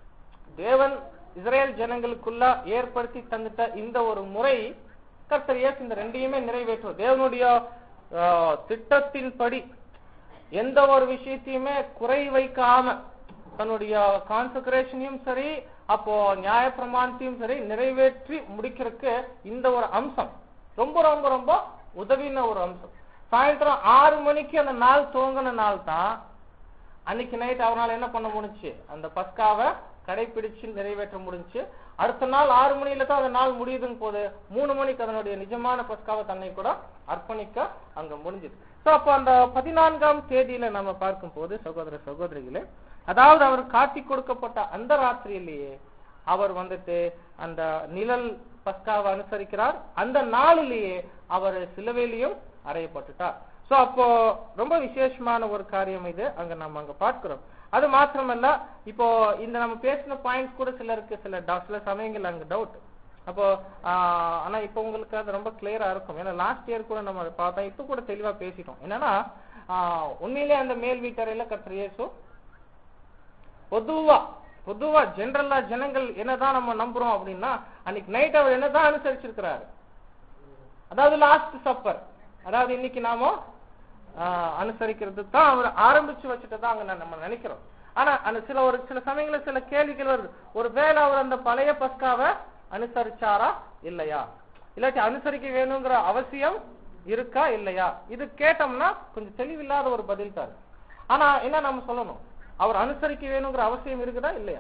தேவன் இஸ்ரேல் ஜனங்களுக்குள்ள ஏற்படுத்தி தந்துட்ட இந்த ஒரு முறை கர்த்தர் இயேசு இந்த ரெண்டையுமே நிறைவேற்றுவோம் தேவனுடைய ஆஹ், திட்டத்தின்படி எந்த ஒரு விஷயத்தையுமே குறை வைக்காம தன்னுடைய கான்சக்ரேஷனையும் சரி அப்போ நியாயப்பிரமாணத்தையும் சரி நிறைவேற்றி முடிக்கிறதுக்கு இந்த ஒரு அம்சம் ரொம்ப ரொம்ப ரொம்ப உதவின ஒரு அம்சம் சாயந்தரம் ஆறு மணிக்கு அந்த நாள் துவங்கின நாள் தான் அன்னைக்கு நைட் அவரால் என்ன பண்ண முடிஞ்சுச்சு அந்த பஸ்காவை கடைபிடிச்சு நிறைவேற்ற முடிஞ்சுச்சு அடுத்த நாள் ஆறு மணியில தான் அந்த நாள் முடியுதுங்க போது மூணு மணிக்கு அதனுடைய நிஜமான பஸ்காவை தன்னை கூட அர்ப்பணிக்க அங்க முடிஞ்சுது சோ அப்போ அந்த பதினான்காம் தேதியில நம்ம பார்க்கும் போது சகோதர சகோதரிகளே அதாவது அவர் காட்டி கொடுக்கப்பட்ட அந்த ராத்திரியிலேயே அவர் வந்துட்டு அந்த நிழல் பஸ்காவை அனுசரிக்கிறார் அந்த நாளிலேயே அவர் சிலுவையிலையும் அறையப்பட்டுட்டார் சோ அப்போ ரொம்ப விசேஷமான ஒரு காரியம் இது அங்க நம்ம அங்க பார்க்கிறோம் அது மாத்திரமல்ல இப்போ இந்த நம்ம பேசின பாயிண்ட்ஸ் கூட சிலருக்கு சில டவு- சில சமயங்கள் அங்க டவுட் அப்போ ஆஹ், ஆனா இப்போ உங்களுக்கு அது ரொம்ப கிளியரா இருக்கும் ஏன்னா லாஸ்ட் இயர் கூட நம்ம அதை பார்த்தோம் இப்போ கூட தெளிவா பேசிட்டோம் என்னன்னா ஆஹ், உண்மையிலே அந்த மேல் வீட்டறையில கர்த்தர் இயேசு பொதுவா பொதுவா ஜெனரலா ஜனங்கள் என்னதான் நம்ம நம்புறோம் அப்படின்னா அன்னைக்கு நைட் அவர் என்னதான் அனுசரிச்சிருக்கிறாரு அதாவது லாஸ்ட் சப்பர் அதாவது இன்னைக்கு நாம ஆஹ், அனுசரிக்கிறது தான் அவர் ஆரம்பிச்சு வச்சுட்டு தான் அங்க ந- நம்ம நினைக்கிறோம் ஆனா அந்த சில ஒரு சில சமயங்கள்ல சில கேள்விகள் வருது ஒரு வேளை அவர் அந்த பழைய பஸ்காவை அனுசரிச்சாரா இல்லையா இல்லாட்டி அனுசரிக்க வேணுங்கிற அவசியம் இருக்கா இல்லையா இது கேட்டோம்னா கொஞ்சம் தெளிவில்லாத ஒரு பதில் தான் இருக்கு. ஆனா என்ன நம்ம சொல்லணும் அவர் அனுசரிக்க வேணுங்கிற அவசியம் இருக்குதா இல்லையா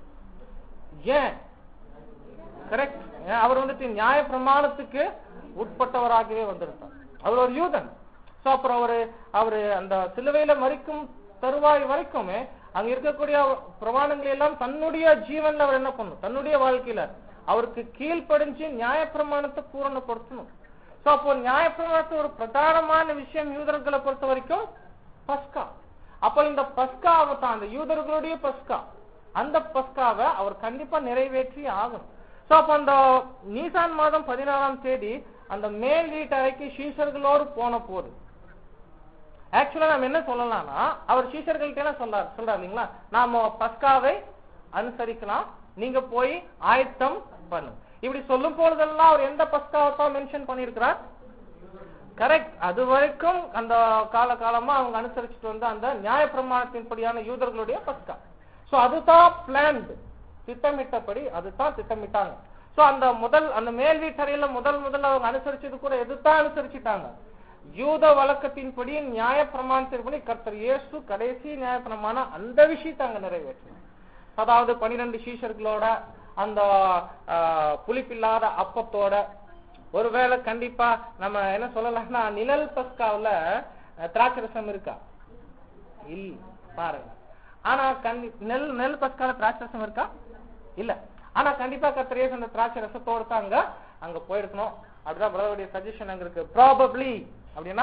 ஏன் கரெக்ட் அவர் வந்துட்டு நியாய பிரமாணத்துக்கு உட்பட்டவராகவே வந்திருந்தார் அவர் ஒரு யூதன் சோ அப்புறம் அவரு அவரு அந்த சிலுவையில மறிக்கும் தருவாய் வரைக்குமே அங்க இருக்கக்கூடிய பிரமாணங்களை எல்லாம் தன்னுடைய ஜீவன்ல அவர் என்ன பண்ணணும் தன்னுடைய வாழ்க்கையில அவருக்கு கீழ்ப்படிஞ்சு நியாய பிரமாணத்தை பூரணப்படுத்தணும் சோ அப்போ நியாய பிரமாணத்தை ஒரு பிரதானமான விஷயம் யூதர்களை பொறுத்த வரைக்கும் பஸ்கா அப்ப இந்த பஸ்காவை தான் அந்த யூதர்களுடைய பஸ்கா அந்த பஸ்காவை அவர் கண்டிப்பா நிறைவேற்றி ஆகணும் சோ அப்ப அந்த நீசான் மாதம் பதினாறாம் தேதி அந்த மேல் வீட்டறைக்கு சீஷர்களோடு போன போது ஆக்சுவலா நம்ம என்ன சொல்லலாம்னா அவர் சீஷர்கள்ட்ட என்ன சொல்றாரு சொல்றாரு இல்லைங்களா நாம பஸ்காவை அனுசரிக்கலாம் நீங்க போய் ஆயத்தம் பண்ணு இப்படி சொல்லும் பொழுதெல்லாம் அவர் எந்த பஸ்காவை தான் மென்ஷன் பண்ணியிருக்கிறார் கரெக்ட் அது வரைக்கும் அந்த கால காலமா அவங்க அனுசரிச்சுட்டு வந்த அந்த நியாய பிரமாணத்தின்படியான யூதர்களுடைய பஸ்கா சோ அதுதான் பிளான்டு திட்டமிட்டபடி அதுதான் திட்டமிட்டாங்க சோ அந்த முதல் அந்த மேல் வீட்டறையில முதல் முதல்ல அவங்க அனுசரிச்சது கூட எதுதான் அனுசரிச்சுட்டாங்க யூத வழக்கத்தின்படி நியாய பிரமாணத்தின்படி கர்த்தர் இயேசு கடைசி நியாய பிரமாணம் அந்த விஷயத்தை அங்க நிறைவேற்றினார் அதாவது பனிரெண்டு சீஷர்களோட அந்த ஆஹ், புளிப்பில்லாத அப்பத்தோட ஒருவேளை கண்டிப்பா நம்ம என்ன சொல்லலாம்னா நிழல் பஸ்காவுல அஹ், திராட்சை ரசம் இருக்கா இல்ல பாருங்க ஆனா கண்டி நெல் நெல் பஸ்கால திராட்சை ரசம் இருக்கா இல்ல ஆனா கண்டிப்பா கத்திரியே அந்த திராட்சை ரசத்தோட தான் அங்க அங்க போயிருக்கணும் அப்படிதான் பிரதருடைய சஜஷன் அங்க இருக்கு ப்ராபப்ளி அப்படின்னா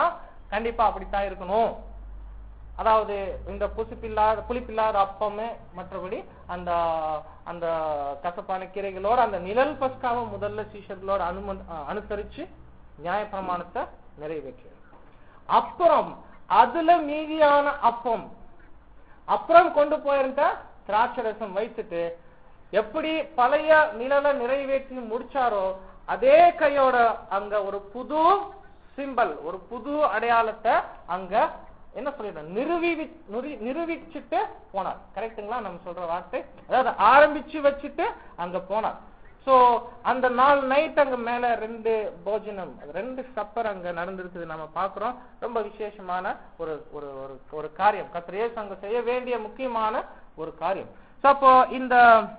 கண்டிப்பா அப்படித்தான் இருக்கணும் அதாவது இந்த புசிப்பில்லாத புளிப்பில்லாத அப்பமே மற்றபடி அந்த அந்த கசப்பான கீரைகளோட அந்த நிழல் பஸ்காவை முதல்ல சீஷர்களோட அனும அனுசரிச்சு நியாயப்பிரமாணத்தை நிறைவேற்று அப்புறம் அதுல மீதியான அப்பம் அப்புறம் கொண்டு போயிருந்த திராட்சை ரசம் வைத்துட்டு எப்படி பழைய நிழலை நிறைவேற்றி முடிச்சாரோ அதே கையோட அங்க ஒரு புது சிம்பல் ஒரு புது அடையாளத்தை அங்க என்ன சொல்லிடுறோம் நிறுவி நிறு- நிரூபிச்சுட்டு போனார் கரெக்ட்டுங்களா நம்ம சொல்ற வார்த்தை அதாவது ஆரம்பிச்சு வச்சுட்டு அங்க போனார் சோ அந்த நாள் நைட் அங்க மேல ரெண்டு போஜனம் ரெண்டு சப்பர் அங்க நடந்திருக்குது நம்ம பாக்குறோம் ரொம்ப விசேஷமான ஒரு ஒரு ஒரு ஒரு காரியம் கர்த்தர் இயேசு அங்க செய்ய வேண்டிய முக்கியமான ஒரு காரியம் சோ அப்போ இந்த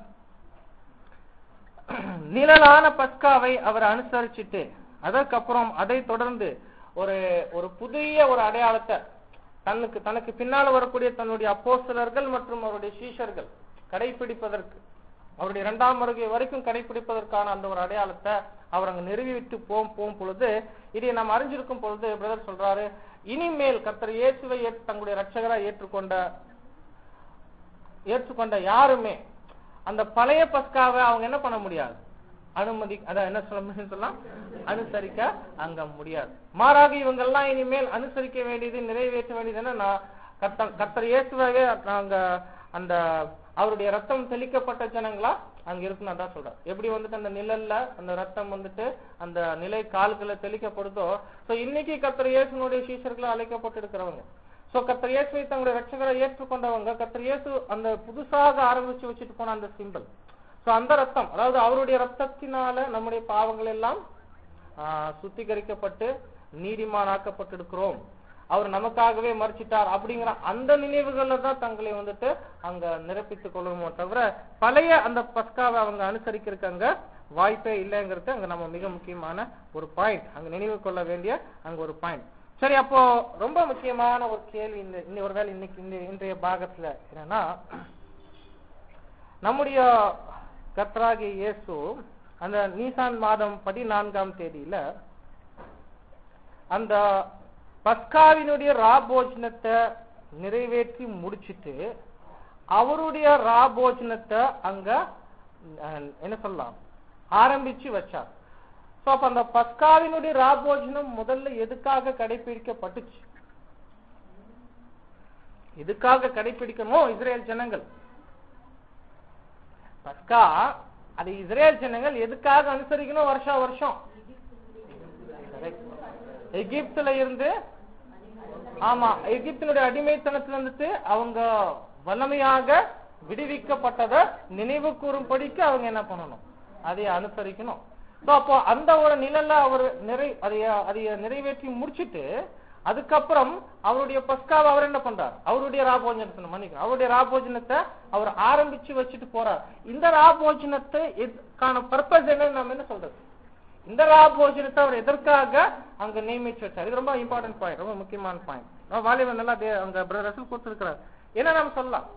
நிழலான பஸ்காவை அவர் அனுசரிச்சுட்டு அதற்கப்புறம் அதை தொடர்ந்து ஒரு ஒரு புதிய ஒரு அடையாளத்தை தனக்கு தனக்கு பின்னால் வரக்கூடிய தன்னுடைய அப்போஸ்தலர்கள் மற்றும் அவருடைய சீஷர்கள் கடைபிடிப்பதற்கு அவருடைய இரண்டாம் வருகை வரைக்கும் கடைபிடிப்பதற்கான அந்த ஒரு அடையாளத்தை அவர் அங்க நிறுவிவிட்டு போகும் போகும் பொழுது இதை நாம் அறிஞ்சிருக்கும் பொழுது பிரதர் சொல்றாரு இனிமேல் கர்த்தர் இயேசுவை ஏற்று- தங்களுடைய ரட்சகரா ஏற்றுக்கொண்ட ஏற்றுக்கொண்ட யாருமே அந்த பழைய பஸ்காவை அவங்க என்ன பண்ண முடியாது அனுமதி அதான் என்ன சொல்ல முடியும்னு சொல்லலாம் அனுசரிக்க அங்க முடியாது மாறாக இவங்க எல்லாம் இனிமேல் அனுசரிக்க வேண்டியது நிறைவேற்ற வேண்டியது என்னன்னா கர்த்தர் கர்த்தர் இயேசுவாவே நாங்க அந்த அவருடைய ரத்தம் தெளிக்கப்பட்ட ஜனங்களா அங்க இருக்குன்னு அதான் சொல்றேன் எப்படி வந்துட்டு அந்த நிழல்ல அந்த ரத்தம் வந்துட்டு அந்த நிலை கால்களை தெளிக்கப்படுதோ சோ இன்னைக்கு கர்த்தர் இயேசுனுடைய சீஷர்களா அழைக்கப்பட்டு இருக்கிறவங்க சோ கர்த்தர் இயேசுவை தங்களுடைய ரட்சகரை ஏற்றுக்கொண்டவங்க கர்த்தர் இயேசு அந்த புதுசாக ஆரம்பிச்சு வச்சுட்டு போன அந்த சிம்பல் சோ அந்த ரத்தம் அதாவது அவருடைய ரத்தத்தினால நம்முடைய பாவங்கள் எல்லாம் ஆஹ், சுத்திகரிக்கப்பட்டு நீதிமானாக்கப்பட்டிருக்கிறோம் அவர் நமக்காகவே மறிச்சிட்டார் அப்படிங்கிற அந்த நினைவுகள்ல தான் தங்களை வந்துட்டு அங்க நிரப்பித்துக் கொள்ளணுமோ தவிர பழைய அந்த பஸ்காவை அவங்க அனுசரிக்கிறதுக்கு அங்க வாய்ப்பே இல்லைங்கிறது அங்க நம்ம மிக முக்கியமான ஒரு பாயிண்ட் அங்க நினைவு கொள்ள வேண்டிய அங்க ஒரு பாயிண்ட் சரி அப்போ ரொம்ப முக்கியமான ஒரு கேள்வி இந்த இந்த ஒருவேளை இன்னைக்கு இந்த இன்றைய பாகத்துல என்னன்னா நம்முடைய கர்த்தராகிய இயேசு அந்த நீசான் மாதம் பதினான்காம் தேதியில அந்த பஸ்காவினுடைய ராபோஜனத்தை நிறைவேற்றி முடிச்சிட்டு அவருடைய ராபோஜனத்தை அங்க அஹ், என்ன சொல்லலாம் ஆரம்பிச்சு வச்சார் சோ அப்ப அந்த பஸ்காவினுடைய ராபோஜனம் முதல்ல எதுக்காக கடைபிடிக்கப்பட்டுச்சு எதுக்காக கடைபிடிக்கணும் இஸ்ரேல் ஜனங்கள் பஸ்கா அது இஸ்ரேல் ஜனங்கள் எதுக்காக அனுசரிக்கணும் வருஷா வருஷம் எகிப்துல இருந்து ஆமா எகிப்தினுடைய அடிமைத்தனத்துல இருந்துட்டு அவங்க வல்லமையாக விடுவிக்கப்பட்டதை நினைவு கூறும்படிக்கு அவங்க என்ன பண்ணணும் அதை அனுசரிக்கணும் So, அப்போ அந்த ஒரு நிழல்ல அவர் நிறை அதைய அதைய நிறைவேற்றி முடிச்சிட்டு அதுக்கப்புறம் அவருடைய பஸ்காவை அவர் என்ன பண்றார் அவருடைய ராபோஜனத்தை மன்னிக்கணும் அவருடைய ராபோஜனத்தை அவர் ஆரம்பிச்சு வச்சுட்டு போறார் இந்த ராபோஜனத்தை எதுக்கான பர்பஸ் என்னன்னு நம்ம என்ன சொல்றது இந்த ராபோஜனத்தை அவர் எதற்காக அங்க நியமிச்சு வச்சார் இது ரொம்ப இம்பார்ட்டன்ட் பாயிண்ட் ரொம்ப முக்கியமான பாயிண்ட் வாலிபன் நல்லா தே- அங்க பிரதர் ரசல் கொடுத்திருக்கிறார் என்ன நம்ம சொல்லலாம்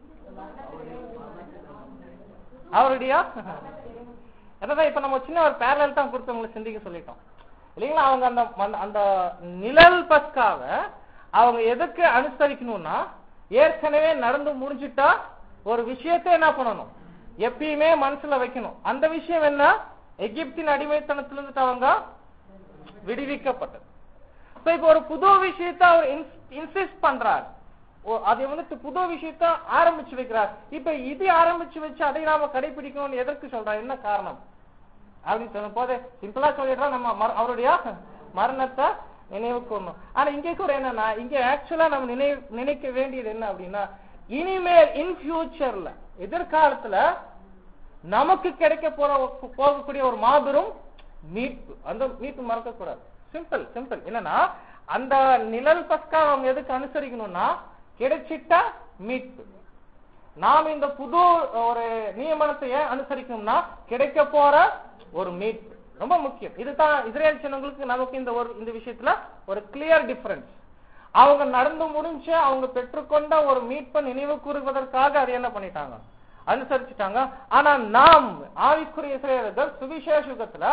அவருடைய அதான் இப்ப நம்ம சின்ன ஒரு பேரல் தான் கொடுத்து உங்களுக்கு சிந்திக்க சொல்லிட்டோம் இல்லைங்களா அவங்க அந்த அந்த- அந்த நிழல் பஸ்காவை அவங்க எதுக்கு அனுசரிக்கணும்னா ஏற்கனவே நடந்து முடிஞ்சிட்டா ஒரு விஷயத்தை என்ன பண்ணணும் எப்பயுமே மனசுல வைக்கணும் அந்த விஷயம் என்ன எகிப்தின் அடிமைத்தனத்திலிருந்து அவங்க விடுவிக்கப்பட்டது So, இப்ப ஒரு புது விஷயத்த அவர் இன்சிஸ்ட் பண்றார் ஓ, அதை வந்துட்டு புது விஷயத்த ஆரம்பிச்சு வைக்கிறார் இப்ப இது ஆரம்பிச்சு வச்சு அதை நாம கடைபிடிக்கணும்னு எதற்கு சொல்றார் என்ன காரணம் அப்படின்னு சொல்லும் போது சிம்பிளா சொல்லிடுறோம் நம்ம மர- அவருடைய மரணத்தை நினைவு கூறணும் ஆனா இங்க கூட என்னன்னா இங்க ஆக்சுவலா நம்ம நினைவு நினைக்க வேண்டியது என்ன அப்படின்னா இனிமேல் இன் ஃபியூச்சர்ல எதிர்காலத்துல நமக்கு கிடைக்க போற போகக்கூடிய ஒரு மாபெரும் மீட்பு அந்த மீட்பு மறக்க கூடாது சிம்பிள் சிம்பிள் என்னன்னா அந்த நிழல் பஸ்கா அவங்க எதுக்கு அனுசரிக்கணும்னா கிடைச்சிட்டா மீட்பு நாம் இந்த புது ஒரு நியமனத்தை ஏன் அனுசரிக்கணும்னா கிடைக்க போற ஒரு மீட்பு ரொம்ப முக்கியம் இதுதான் இஸ்ரேல் ஜனங்களுக்கு நமக்கு இந்த ஒரு இந்த விஷயத்துல ஒரு கிளியர் டிஃபரன்ஸ் அவங்க நடந்து முடிஞ்சு அவங்க பெற்றுக்கொண்ட ஒரு மீட்பை நினைவு கூறுவதற்காக அதை என்ன பண்ணிட்டாங்க அனுசரிச்சுட்டாங்க ஆனா நாம் ஆவிக்குரிய இஸ்ரேலர்கள் சுவிசேஷ யுகத்துல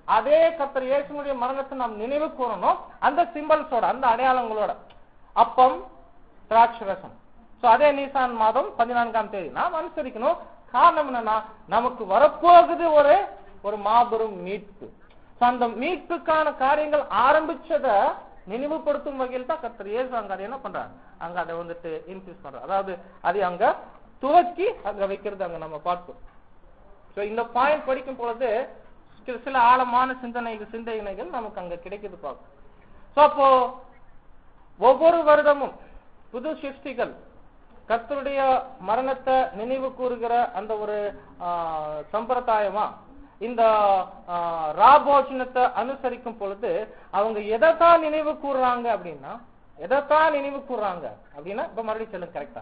அதே கர்த்தர் இயேசுனுடைய மரணத்தை நாம் நினைவு கூறணும் அந்த சிம்பல்ஸோட அந்த அடையாளங்களோட அப்பம் திராட்சரசம் சோ அதே நீசான் மாதம் பதினான்காம் தேதி நாம் அனுசரிக்கணும் காரணம் என்னன்னா நமக்கு வரப்போகுது ஒரு ஒரு மாபெரும் மீட்பு So, அந்த மீட்புக்கான காரியங்கள் ஆரம்பிச்சத நினைவுபடுத்தும் வகையில் தான் கர்த்தர் இயேசு அங்க அதை என்ன பண்றாரு அங்க அதை வந்துட்டு இன்க்ரீஸ் பண்றாரு அதாவது அதை அங்க துவக்கி அங்க வைக்கிறது அங்க நம்ம பார்ப்போம் சோ இந்த பாயிண்ட் படிக்கும் பொழுது சில- சில ஆழமான சிந்தனைகள் சிந்தனைகள் நமக்கு அங்க கிடைக்குது பார்க்கும் சோ அப்போ ஒவ்வொரு வருடமும் புது சிருஷ்டிகள் கர்த்தருடைய மரணத்தை நினைவு கூறுகிற அந்த ஒரு ஆ, சம்பிரதாயமா இந்த ஆ, ராபோஜனத்தை அனுசரிக்கும் பொழுது அவங்க எதைத்தான் நினைவு கூறுறாங்க அப்படின்னா எதைத்தான் நினைவு கூறுறாங்க அப்படின்னா இப்ப மறுபடியும் சொல்லுங்க கரெக்டா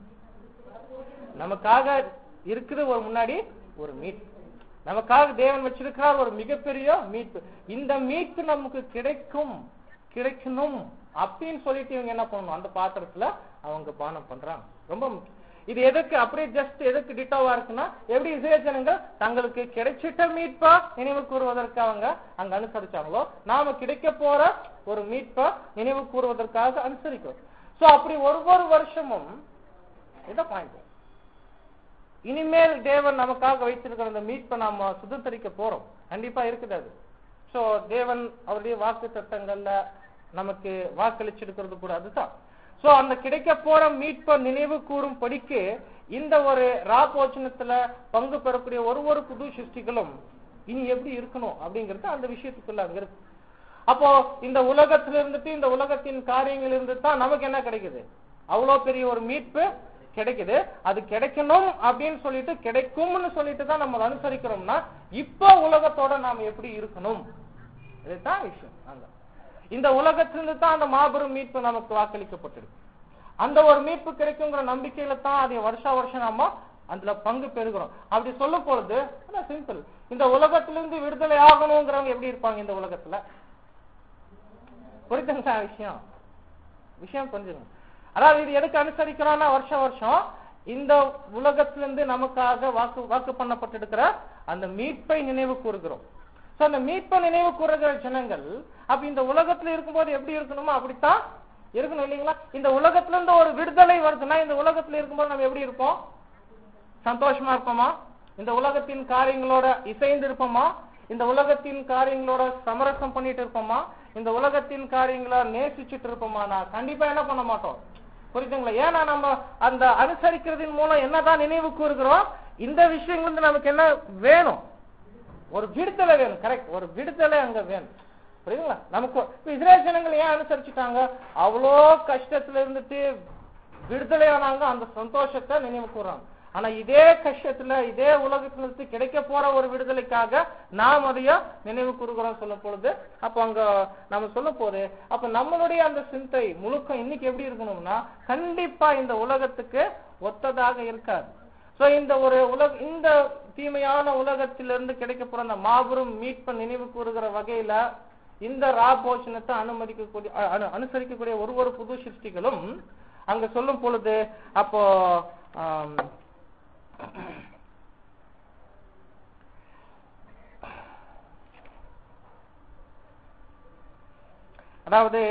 நமக்காக இருக்குது ஒரு முன்னாடி ஒரு மீட்பு நமக்காக தேவன் வச்சிருக்கிறார் ஒரு மிகப்பெரிய மீட்பு இந்த மீட்பு நமக்கு கிடைக்கும் கிடைக்கணும் அப்படின்னு சொல்லிட்டு இவங்க என்ன பண்ணணும் அந்த பாத்திரத்துல அவங்க பானம் பண்றாங்க ரொம்ப முக்கியம் இது எதுக்கு அப்படியே ஜஸ்ட் எதுக்கு டிட்டோவா இருக்குன்னா எப்படி இஸ்ரேல் ஜனங்கள் தங்களுக்கு கிடைச்சிட்ட மீட்பா நினைவு கூறுவதற்கு அவங்க அங்க அனுசரிச்சாங்களோ நாம கிடைக்க போற ஒரு மீட்பா நினைவு கூறுவதற்காக அனுசரிக்கிறோம் சோ அப்படி ஒவ்வொரு வருஷமும் இதான் பாயிண்ட் இனிமேல் தேவன் நமக்காக வைத்திருக்கிற அந்த மீட்பை நாம சுதந்திரிக்க போறோம் கண்டிப்பா இருக்குது அது சோ தேவன் அவருடைய வாக்கு தத்தங்கள்ல நமக்கு வாக்களிச்சிருக்கிறது கூட அதுதான் சோ அந்த கிடைக்க போற மீட்பை நினைவு கூறும் படிக்கு இந்த ஒரு ராபோச்சனத்துல பங்கு பெறக்கூடிய ஒரு ஒரு புது சிருஷ்டிகளும் இனி எப்படி இருக்கணும் அப்படிங்கிறது அந்த விஷயத்துக்குள்ள அங்க இருக்கு அப்போ இந்த உலகத்துல இருந்துட்டு இந்த உலகத்தின் காரியங்கள் இருந்து தான் நமக்கு என்ன கிடைக்குது அவ்வளவு பெரிய ஒரு மீட்பு கிடைக்குது அது கிடைக்கணும் அப்படின்னு சொல்லிட்டு கிடைக்கும்னு சொல்லிட்டு தான் நம்ம அனுசரிக்கிறோம்னா இப்போ உலகத்தோட நாம எப்படி இருக்கணும் இதுதான் விஷயம் அங்க இந்த உலகத்திலிருந்து தான் அந்த மாபெரும் மீட்பு நமக்கு வாக்களிக்கப்பட்டிருக்கு அந்த ஒரு மீட்பு கிடைக்குங்கிற நம்பிக்கையில தான் அதை வருஷா வருஷம் நாம அதுல பங்கு பெறுகிறோம் அப்படி சொல்லும் பொழுது சிம்பிள் இந்த உலகத்திலிருந்து விடுதலை ஆகணுங்கிறவங்க எப்படி இருப்பாங்க இந்த உலகத்துல புரியுதுங்களா விஷயம் விஷயம் புரிஞ்சுங்க அதாவது இது எதுக்கு அனுசரிக்கிறோம்னா வருஷம் வருஷம் இந்த உலகத்திலிருந்து நமக்காக வாக்கு வாக்கு பண்ணப்பட்டிருக்கிற அந்த மீட்பை நினைவு கூறுகிறோம் சோ அந்த மீட்பை நினைவு கூறுகிற ஜனங்கள் அப்ப இந்த உலகத்துல இருக்கும்போது எப்படி இருக்கணுமோ அப்படித்தான் இருக்கணும் இல்லைங்களா இந்த உலகத்துல இருந்து ஒரு விடுதலை வருதுன்னா இந்த உலகத்துல இருக்கும்போது நம்ம எப்படி இருப்போம் சந்தோஷமா இருப்போமா இந்த உலகத்தின் காரியங்களோட இசைந்து இருப்போமா இந்த உலகத்தின் காரியங்களோட சமரசம் பண்ணிட்டு இருப்போமா இந்த உலகத்தின் காரியங்களை நேசிச்சுட்டு இருப்போமா நான் கண்டிப்பா என்ன பண்ண மாட்டோம் புரியுதுங்களா ஏன்னா நம்ம அந்த அனுசரிக்கிறதின் மூலம் என்னதான் நினைவு கூறுகிறோம் இந்த விஷயங்கள் வந்து நமக்கு என்ன வேணும் ஒரு விடுதலை வேணும் கரெக்ட் ஒரு விடுதலை அங்க வேணும் புரியுதுங்களா நமக்கு இப்ப இஸ்ரேல் ஜனங்கள் ஏன் அனுசரிச்சுட்டாங்க அவ்வளோ கஷ்டத்துல இருந்துட்டு விடுதலை ஆனாங்க அந்த சந்தோஷத்தை நினைவு கூறாங்க ஆனா இதே கஷ்டத்துல இதே உலகத்துல இருந்து கிடைக்க போற ஒரு விடுதலைக்காக நாம் அதைய நினைவு கூறுகிறோம் சொல்லும் பொழுது அப்ப அங்க நம்ம சொல்லும் போது அப்ப நம்மளுடைய அந்த சிந்தை முழுக்கம் இன்னைக்கு எப்படி இருக்கணும்னா கண்டிப்பா இந்த உலகத்துக்கு ஒத்ததாக இருக்காது சோ இந்த ஒரு உலக இந்த தீமையான உலகத்திலிருந்து கிடைக்க போற அந்த மாபெரும் மீட்பை நினைவு கூறுகிற வகையில இந்த ராபோஷனத்தை அனுமதிக்கக்கூடிய அ- அனு- அனுசரிக்கக்கூடிய ஒரு ஒரு புது சிருஷ்டிகளும் அங்க சொல்லும் பொழுது அப்போ ஆம், அதாவது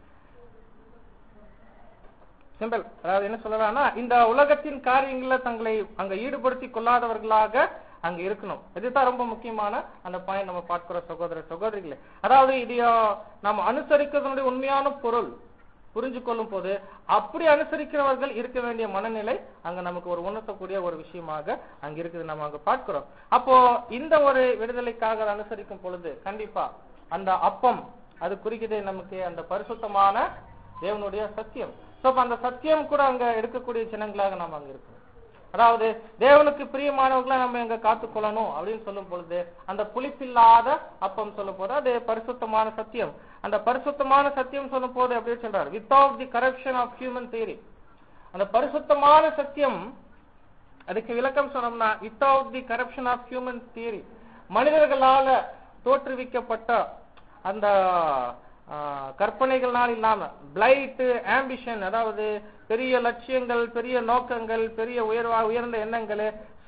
சிம்பிள் அதாவது என்ன சொல்லலாம்னா இந்த உலகத்தின் காரியங்கள தங்களை அங்க ஈடுபடுத்தி கொள்ளாதவர்களாக அங்க இருக்கணும் இதுதான் ரொம்ப முக்கியமான அந்த பாயிண்ட் நம்ம பார்க்கிற சகோதர சகோதரிகளே அதாவது இதைய நம்ம அனுசரிக்கிறதுனுடைய உண்மையான பொருள் புரிஞ்சு கொள்ளும் போது அப்படி அனுசரிக்கிறவர்கள் இருக்க வேண்டிய மனநிலை அங்க நமக்கு ஒரு உணர்த்தக்கூடிய ஒரு விஷயமாக அங்க இருக்குது நம்ம அங்க பார்க்கிறோம் அப்போ இந்த ஒரு விடுதலைக்காக அதை அனுசரிக்கும் பொழுது கண்டிப்பா அந்த அப்பம் அது குறிக்குது நமக்கு அந்த பரிசுத்தமான தேவனுடைய சத்தியம் சோ அப்ப அந்த சத்தியம் கூட அங்க எடுக்கக்கூடிய ஜனங்களாக நாம அங்க இருக்கோம் அதாவது தேவனுக்கு பிரியமானவர்களை நம்ம எங்க காத்துக்கொள்ளணும் அப்படின்னு சொல்லும் பொழுது அந்த புளிப்பில்லாத அப்பம் சொல்லும் போது அது பரிசுத்தமான சத்தியம் அந்த பரிசுத்தமான சத்தியம் சொல்லும் போது அப்படியே சொல்றாரு without the corruption of human theory அந்த பரிசுத்தமான சத்தியம் அதுக்கு விளக்கம் சொன்னோம்னா without the corruption of human theory மனிதர்களால தோற்றுவிக்கப்பட்ட அந்த ஆ, கற்பனைகள்னால் இல்லாம பிளைட் ஆம்பிஷன் அதாவது பெரிய லட்சியங்கள் பெரிய நோக்கங்கள் பெரிய உயர்வா உயர்ந்த எண்ணங்கள்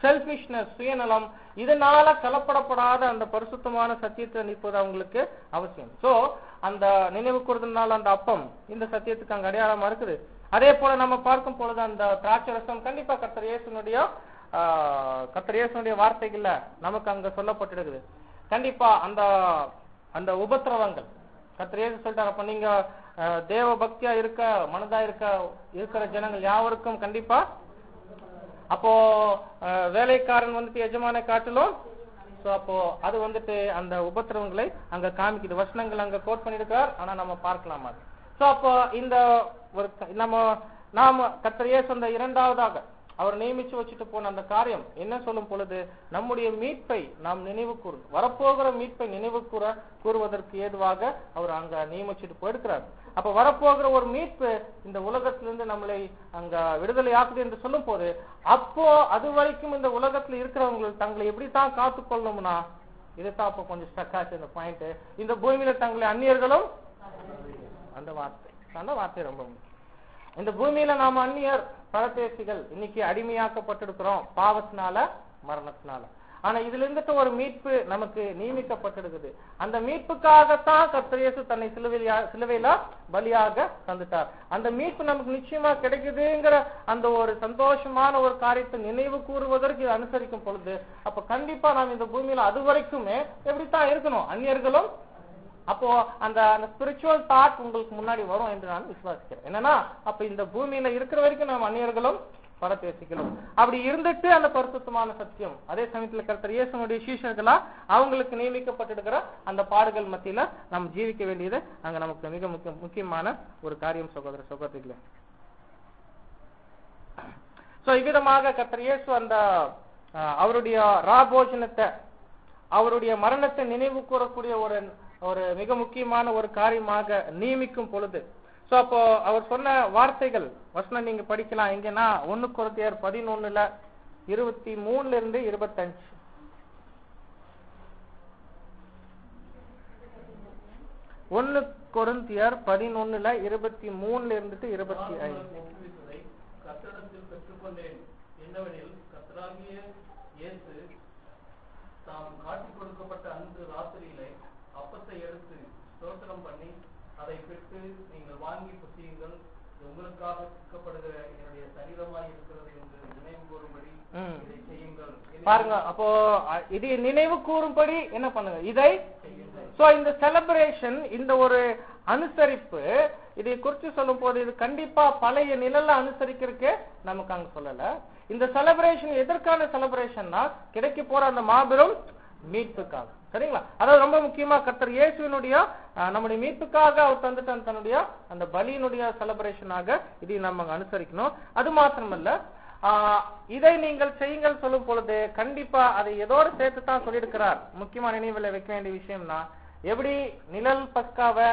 செல்பிஷ்னஸ் சுயநலம் இதனால கலப்படப்படாத அந்த பரிசுத்தமான சத்தியத்தை நிற்பது அவங்களுக்கு அவசியம் சோ அந்த நினைவு கூறுதல்னால அந்த அப்பம் இந்த சத்தியத்துக்கு அங்க அடையாளமா இருக்குது அதே போல நம்ம பார்க்கும் பொழுது அந்த திராட்சை ரசம் கண்டிப்பா கர்த்தர் இயேசுனுடைய ஆஹ், கர்த்தர் இயேசுனுடைய வார்த்தைகள்ல நமக்கு அங்க சொல்லப்பட்டிருக்குது கண்டிப்பா அந்த அந்த உபத்திரவங்கள் கர்த்தர் இயேசு சொல்லிட்டாரு அப்ப நீங்க ஆஹ், தேவ பக்தியா இருக்க மனதா இருக்க இருக்கிற ஜனங்கள் யாவருக்கும் கண்டிப்பா அப்போ அஹ், வேலைக்காரன் வந்துட்டு எஜமான காட்டிலும் சோ அப்போ அது வந்துட்டு அந்த உபத்திரவங்களை அங்க காமிக்குது வசனங்கள் அங்க கோட் பண்ணிருக்கார் ஆனா நம்ம பார்க்கலாம் அது சோ அப்போ இந்த ஒரு க- நம்ம நாம கத்தரையே சொந்த இரண்டாவதாக அவர் நியமிச்சு வச்சுட்டு போன அந்த காரியம் என்ன சொல்லும் பொழுது நம்முடைய மீட்பை நாம் நினைவு கூறு வரப்போகிற மீட்பை நினைவு கூற கூறுவதற்கு ஏதுவாக அவர் அங்க நியமிச்சுட்டு போயிருக்கிறார் அப்ப வரப்போகிற ஒரு மீட்பு இந்த உலகத்திலிருந்து நம்மளை அங்க விடுதலை ஆக்குது என்று சொல்லும் போது அப்போ அது வரைக்கும் இந்த உலகத்துல இருக்கிறவங்க தங்களை எப்படித்தான் காத்துக்கொள்ளணும்னா இதுதான் அப்போ கொஞ்சம் ஸ்டக் ஆச்சு இந்த பாயிண்ட் இந்த பூமியில தங்களை அந்நியர்களும் அந்த வார்த்தை அந்த வார்த்தை ரொம்ப முக்கியம் இந்த பூமியில நாம அந்நியர் பரதேசிகள் இன்னைக்கு அடிமையாக்கப்பட்டிருக்கிறோம் பாவத்தினால மரணத்தினால ஆனா இதுல இருந்துட்டு ஒரு மீட்பு நமக்கு நியமிக்கப்பட்டிருக்குது அந்த மீட்புக்காகத்தான் கர்த்தர் இயேசு தன்னை சிலுவையில சிலுவையில பலியாக தந்துட்டார் அந்த மீட்பு நமக்கு நிச்சயமா கிடைக்குதுங்கிற அந்த ஒரு சந்தோஷமான ஒரு காரியத்தை நினைவு கூறுவதற்கு இது அனுசரிக்கும் பொழுது அப்ப கண்டிப்பா நாம் இந்த பூமியில அது வரைக்குமே எப்படித்தான் இருக்கணும் அந்நியர்களும் அப்போ அந்த அந்த ஸ்பிரிச்சுவல் தாட் உங்களுக்கு முன்னாடி வரும் என்று நான் விசுவாசிக்கிறேன் என்னன்னா அப்ப இந்த பூமியில இருக்கிற வரைக்கும் நாம் அந்நியர்களும் பரதேசிகளும் அப்படி இருந்துட்டு அந்த பரிசுத்தமான சத்தியம் அதே சமயத்துல கருத்தர் இயேசுனுடைய சீஷர்களா அவங்களுக்கு நியமிக்கப்பட்டிருக்கிற அந்த பாடுகள் மத்தியில நாம் ஜீவிக்க வேண்டியது அங்க நமக்கு மிக முக்கிய முக்கியமான ஒரு காரியம் சகோதர சகோதரிகளே சோ இவ்விதமாக கர்த்தர் இயேசு அந்த அஹ், அவருடைய ராபோஜனத்தை அவருடைய மரணத்தை நினைவு கூறக்கூடிய ஒரு ஒரு மிக முக்கியமான ஒரு காரியமாக நியமிக்கும் பொழுது சோ அப்போ அவர் சொன்ன வார்த்தைகள் வசனம் நீங்க படிக்கலாம் எங்கன்னா ஒன்னு குறத்தியார் பதினொன்னுல இருபத்தி மூணுல இருந்து இருபத்தஞ்சு ஒன்னு கொருந்தியர் பதினொன்னுல இருபத்தி மூணுல இருந்துட்டு இருபத்தி நான் ஐந்து உனக்கு ஒப்புவித்ததை கர்த்தரிடத்தில் பெற்றுக்கொண்டேன் என்னவெனில் கர்த்தராகிய இயேசு தாம் காட்டிக் கொடுக்கப்பட்ட அன்று ராத்திரியிலே அப்பத்தை எடுத்து ஸ்தோத்திரம் பண்ணி அதை பெற்று நீங்கள் வாங்கி புசியுங்கள் இது உங்களுக்காக விற்கப்படுகிற என்னுடைய சரீரமாய் இருக்கிறது என்று நினைவு கூறும்படி ம். இதை செய்யுங்கள் பாருங்க அப்போ அ- இது நினைவு கூறும்படி என்ன பண்ணுங்க இதை செய்யுங்கள் சோ இந்த செலிப்ரேஷன் இந்த ஒரு அனுசரிப்பு இதை குறித்து சொல்லும் போது இது கண்டிப்பா பழைய நிழல்ல அனுசரிக்கிறதுக்கு நமக்கு அங்க சொல்லல இந்த செலிப்ரேஷன் எதற்கான செலிப்ரேஷன்னா கிடைக்க போற அந்த மாபெரும் மீட்புக்காக சரிங்களா அதாவது ரொம்ப முக்கியமா கர்த்தர் இயேசுவினுடைய அஹ், நம்முடைய மீட்புக்காக அவர் தந்துட்ட தன்னுடைய அந்த பலியினுடைய செலிப்ரேஷனாக இதை நம்ம அங்க அனுசரிக்கணும் அது மாத்திரமல்ல ஆஹ் இதை நீங்கள் செய்யுங்கள் சொல்லும் பொழுது கண்டிப்பா அதை எதோடு சேர்த்து தான் சொல்லியிருக்கிறார் முக்கியமா நினைவில் வைக்க வேண்டிய விஷயம்னா எப்படி நிழல் பஸ்காவை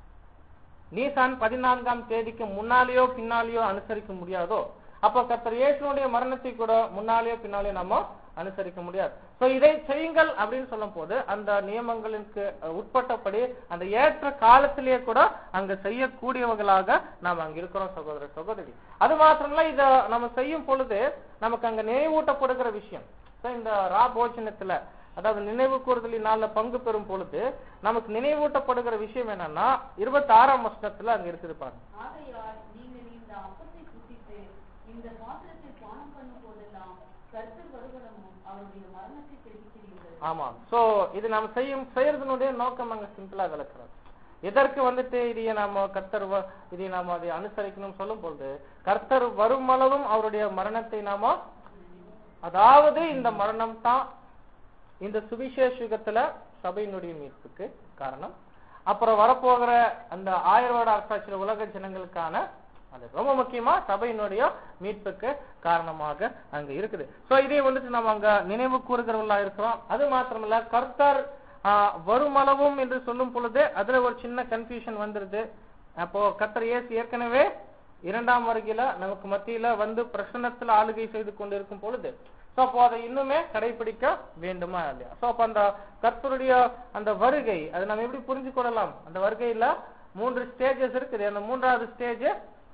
நீசான் பதினான்காம் தேதிக்கு முன்னாலேயோ பின்னாலேயோ அனுசரிக்க முடியாதோ அப்போ கர்த்தர் இயேசுனுடைய மரணத்தை கூட முன்னாலேயோ பின்னாலேயோ நம்ம அனுசரிக்க முடியாது சோ இதை செய்யுங்கள் அப்படின்னு சொல்லும் போது அந்த நியமங்களுக்கு அஹ், உட்பட்டபடி அந்த ஏற்ற காலத்திலேயே கூட அங்க செய்யக்கூடியவர்களாக நாம் அங்க இருக்கிறோம் சகோதர சகோதரி அது மாத்திரமல்ல இத நம்ம செய்யும் பொழுது நமக்கு அங்க நினைவூட்டப்படுகிற விஷயம் So, இந்த ரா போஜனத்துல அதாவது நினைவு கூறுதலின் நாள்ல பங்கு பெறும் பொழுது நமக்கு நினைவூட்டப்படுகிற விஷயம் என்னன்னா இருபத்தி ஆறாம் வருஷத்துல அங்க இருக்குது பாருங்க ஆகையால் நீங்கள் இந்த அப்பத்தை புசித்து இந்த பாத்திரத்தில் பானம் பண்ணும் போதெல்லாம் கர்த்தர் வருவனமும் அவருடைய மரணத்தை தெரிவிக்கிறீர்கள் ஆமா சோ இது நாம் செய்யும் செய்யறதுனுடைய நோக்கம் அங்க சிம்பிளா விளக்குறது எதற்கு வந்துட்டு இதைய நாம கர்த்தர் வ- இதை நாம அதை அனுசரிக்கணும் சொல்லும் பொழுது கர்த்தர் வரும் அளவும் அவருடைய மரணத்தை நாம அதாவது இந்த மரணம் தான் இந்த சுவிசேஷ யுகத்துல சபையினுடைய மீட்புக்கு காரணம் அப்புறம் வரப்போகிற அந்த ஆயிரம் வருட அரசாட்சியில் உலக ஜனங்களுக்கான அது ரொம்ப முக்கியமா சபையினுடைய மீட்புக்கு காரணமாக அங்க இருக்குது சோ இதை வந்துட்டு நம்ம அங்க நினைவு கூறுகிறவர்களா இருக்கிறோம் அது மாத்திரமல்ல கர்த்தர் ஆஹ், வருமளவும் என்று சொல்லும் பொழுது அதுல ஒரு சின்ன கன்ஃபியூஷன் வந்துருது அப்போ கர்த்தர் இயேசு ஏற்கனவே இரண்டாம் வருகையில நமக்கு மத்தியில வந்து பிரசன்னத்துல ஆளுகை செய்து கொண்டிருக்கும் பொழுது சோ அப்போ அதை இன்னுமே கடைபிடிக்க வேண்டுமா இல்லையா சோ அப்ப அந்த கர்த்தருடைய அந்த வருகை அதை நம்ம எப்படி புரிஞ்சு கொள்ளலாம் அந்த வருகையில மூன்று ஸ்டேஜஸ் இருக்குது அந்த மூன்றாவது ஸ்டேஜ்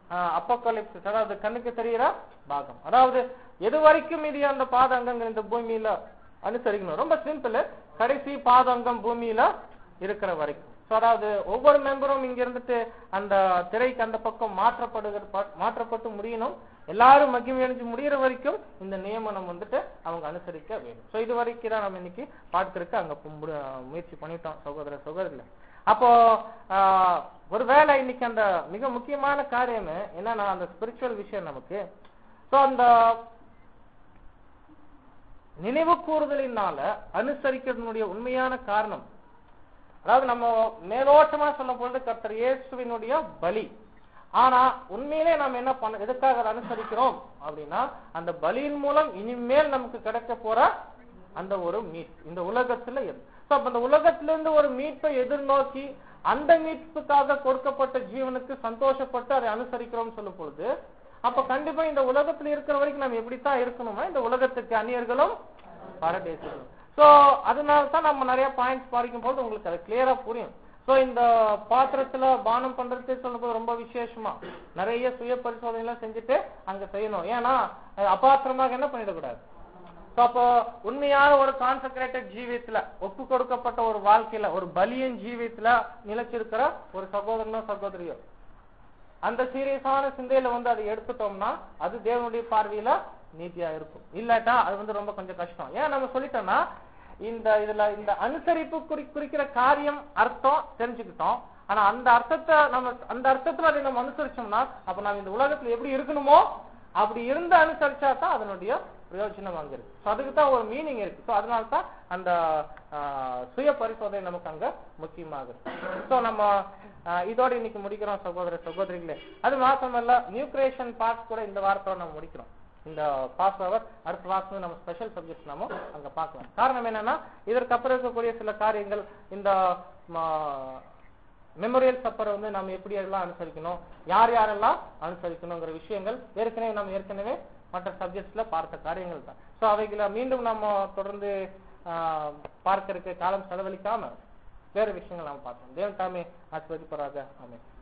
அப்போகலிப்ஸ் அதாவது கண்ணுக்கு தெரிகிற பாகம் அதாவது எது வரைக்கும் இது அந்த பாதங்கங்கள் இந்த பூமியில அனுசரிக்கணும் ரொம்ப சிம்பிள் கடைசி பாதங்கம் பூமியில இருக்கிற வரைக்கும் So, அதாவது ஒவ்வொரு மெம்பரும் இங்க இருந்துட்டு அந்த திரைக்கு அந்த பக்கம் மாற்றப்படுகிற ப- மாற்றப்பட்டு முடியணும் எல்லாரும் மகிமை அடைஞ்சு முடியிற வரைக்கும் இந்த நியமனம் வந்துட்டு அவங்க அனுசரிக்க வேணும் சோ இது வரைக்கும் தான் நம்ம இன்னைக்கு பார்த்திருக்க அங்க பு- முடி- முயற்சி பண்ணிட்டோம் சகோதர சகோதரில அப்போ ஆஹ், ஒருவேளை இன்னைக்கு அந்த மிக முக்கியமான காரியம் என்னன்னா அந்த ஸ்பிரிச்சுவல் விஷயம் நமக்கு சோ அந்த நினைவு கூறுதலினால அனுசரிக்கிறதுனுடைய உண்மையான காரணம் அதாவது நம்ம மேலோட்டமா சொல்லும் பொழுது கர்த்தர் இயேசுவினுடைய பலி ஆனா உண்மையிலே நம்ம என்ன பண்ண எதுக்காக அதை அனுசரிக்கிறோம் அப்படின்னா அந்த பலியின் மூலம் இனிமேல் நமக்கு கிடைக்க போற அந்த ஒரு மீட் இந்த உலகத்துல எது So, அப்ப அந்த உலகத்திலிருந்து ஒரு மீட்பை எதிர்நோக்கி அந்த மீட்புக்காக கொடுக்கப்பட்ட ஜீவனுக்கு சந்தோஷப்பட்டு அதை அனுசரிக்கிறோம் சொல்லும் பொழுது அப்ப கண்டிப்பா இந்த உலகத்துல இருக்கிற வரைக்கும் நம்ம எப்படித்தான் இருக்கணுமா இந்த உலகத்துக்கு அந்நியர்களும் பாரதேசிகளும் சோ அதனால தான் நம்ம நிறைய பாயிண்ட்ஸ் படிக்கும் போது உங்களுக்கு அது கிளியரா புரியும் சோ இந்த பாத்திரத்துல பானம் பண்றது சொல்லும்போது ரொம்ப விசேஷமா நிறைய சுய பரிசோதனை எல்லாம் செஞ்சுட்டு அங்க செய்யணும் ஏன்னா அது அபாத்திரமாக என்ன பண்ணிடக்கூடாது So, அப்போ உண்மையான ஒரு கான்சென்ட்ரேட்டட் ஜீவியத்துல ஒப்பு கொடுக்கப்பட்ட ஒரு வாழ்க்கையில ஒரு பலியின் ஜீவியத்துல நிலைச்சிருக்கிற ஒரு சகோதரனோ சகோதரியோ அந்த சீரியஸான சிந்தையில வந்து அதை எடுத்துட்டோம்னா அது தேவனுடைய பார்வையில நீதியா இருக்கும் இல்லாட்டா அது வந்து ரொம்ப கொஞ்சம் கஷ்டம் ஏன் நம்ம சொல்லிட்டோம்னா இந்த இதுல இந்த அனுசரிப்பு குறி குறிக்கிற காரியம் அர்த்தம் தெரிஞ்சுக்கிட்டோம் ஆனா அந்த அர்த்தத்தை நம்ம அந்த அர்த்தத்துல அதை நம்ம அனுசரிச்சோம்னா அப்ப நம்ம இந்த உலகத்துல எப்படி இருக்கணுமோ அப்படி இருந்து அனுசரிச்சா தான் அதனுடைய பிரயோஜனம் அங்க இருக்கு So, அதுக்கு தான் ஒரு மீனிங் இருக்கு ஸோ அதனால தான் அந்த ஆஹ், சுய பரிசோதனை நமக்கு அங்க முக்கியமாகுது ஸோ நம்ம ஆஹ், இதோட இன்னைக்கு முடிக்கிறோம் சகோதர சகோதரிகளே அது மாத்திரமல்ல நியூ கிரியேஷன் பார்ட் கூட இந்த வாரத்தோட நம்ம முடிக்கிறோம் இந்த பாஸ் அவர் அடுத்த வாரத்துல நம்ம ஸ்பெஷல் சப்ஜெக்ட் நாம அங்க பார்க்கலாம் காரணம் என்னன்னா இதற்கு அப்புறம் இருக்கக்கூடிய சில காரியங்கள் இந்த மெமோரியல் சப்பரை வந்து நம்ம எப்படி எல்லாம் அனுசரிக்கணும் யார் யாரெல்லாம் அனுசரிக்கணுங்கிற விஷயங்கள் ஏற்கனவே நம்ம ஏற்கனவே மற்ற சப்ஜெக்ட்ஸ்ல பார்த்த காரியங்கள் தான் ஸோ அவைகளை மீண்டும் நம்ம தொடர்ந்து ஆஹ், பார்க்கறதுக்கு காலம் செலவழிக்காம வேறு விஷயங்கள் நாம் பார்த்தோம் தேவன் தாமே ஆசிர்வதிப்பராக ஆமென்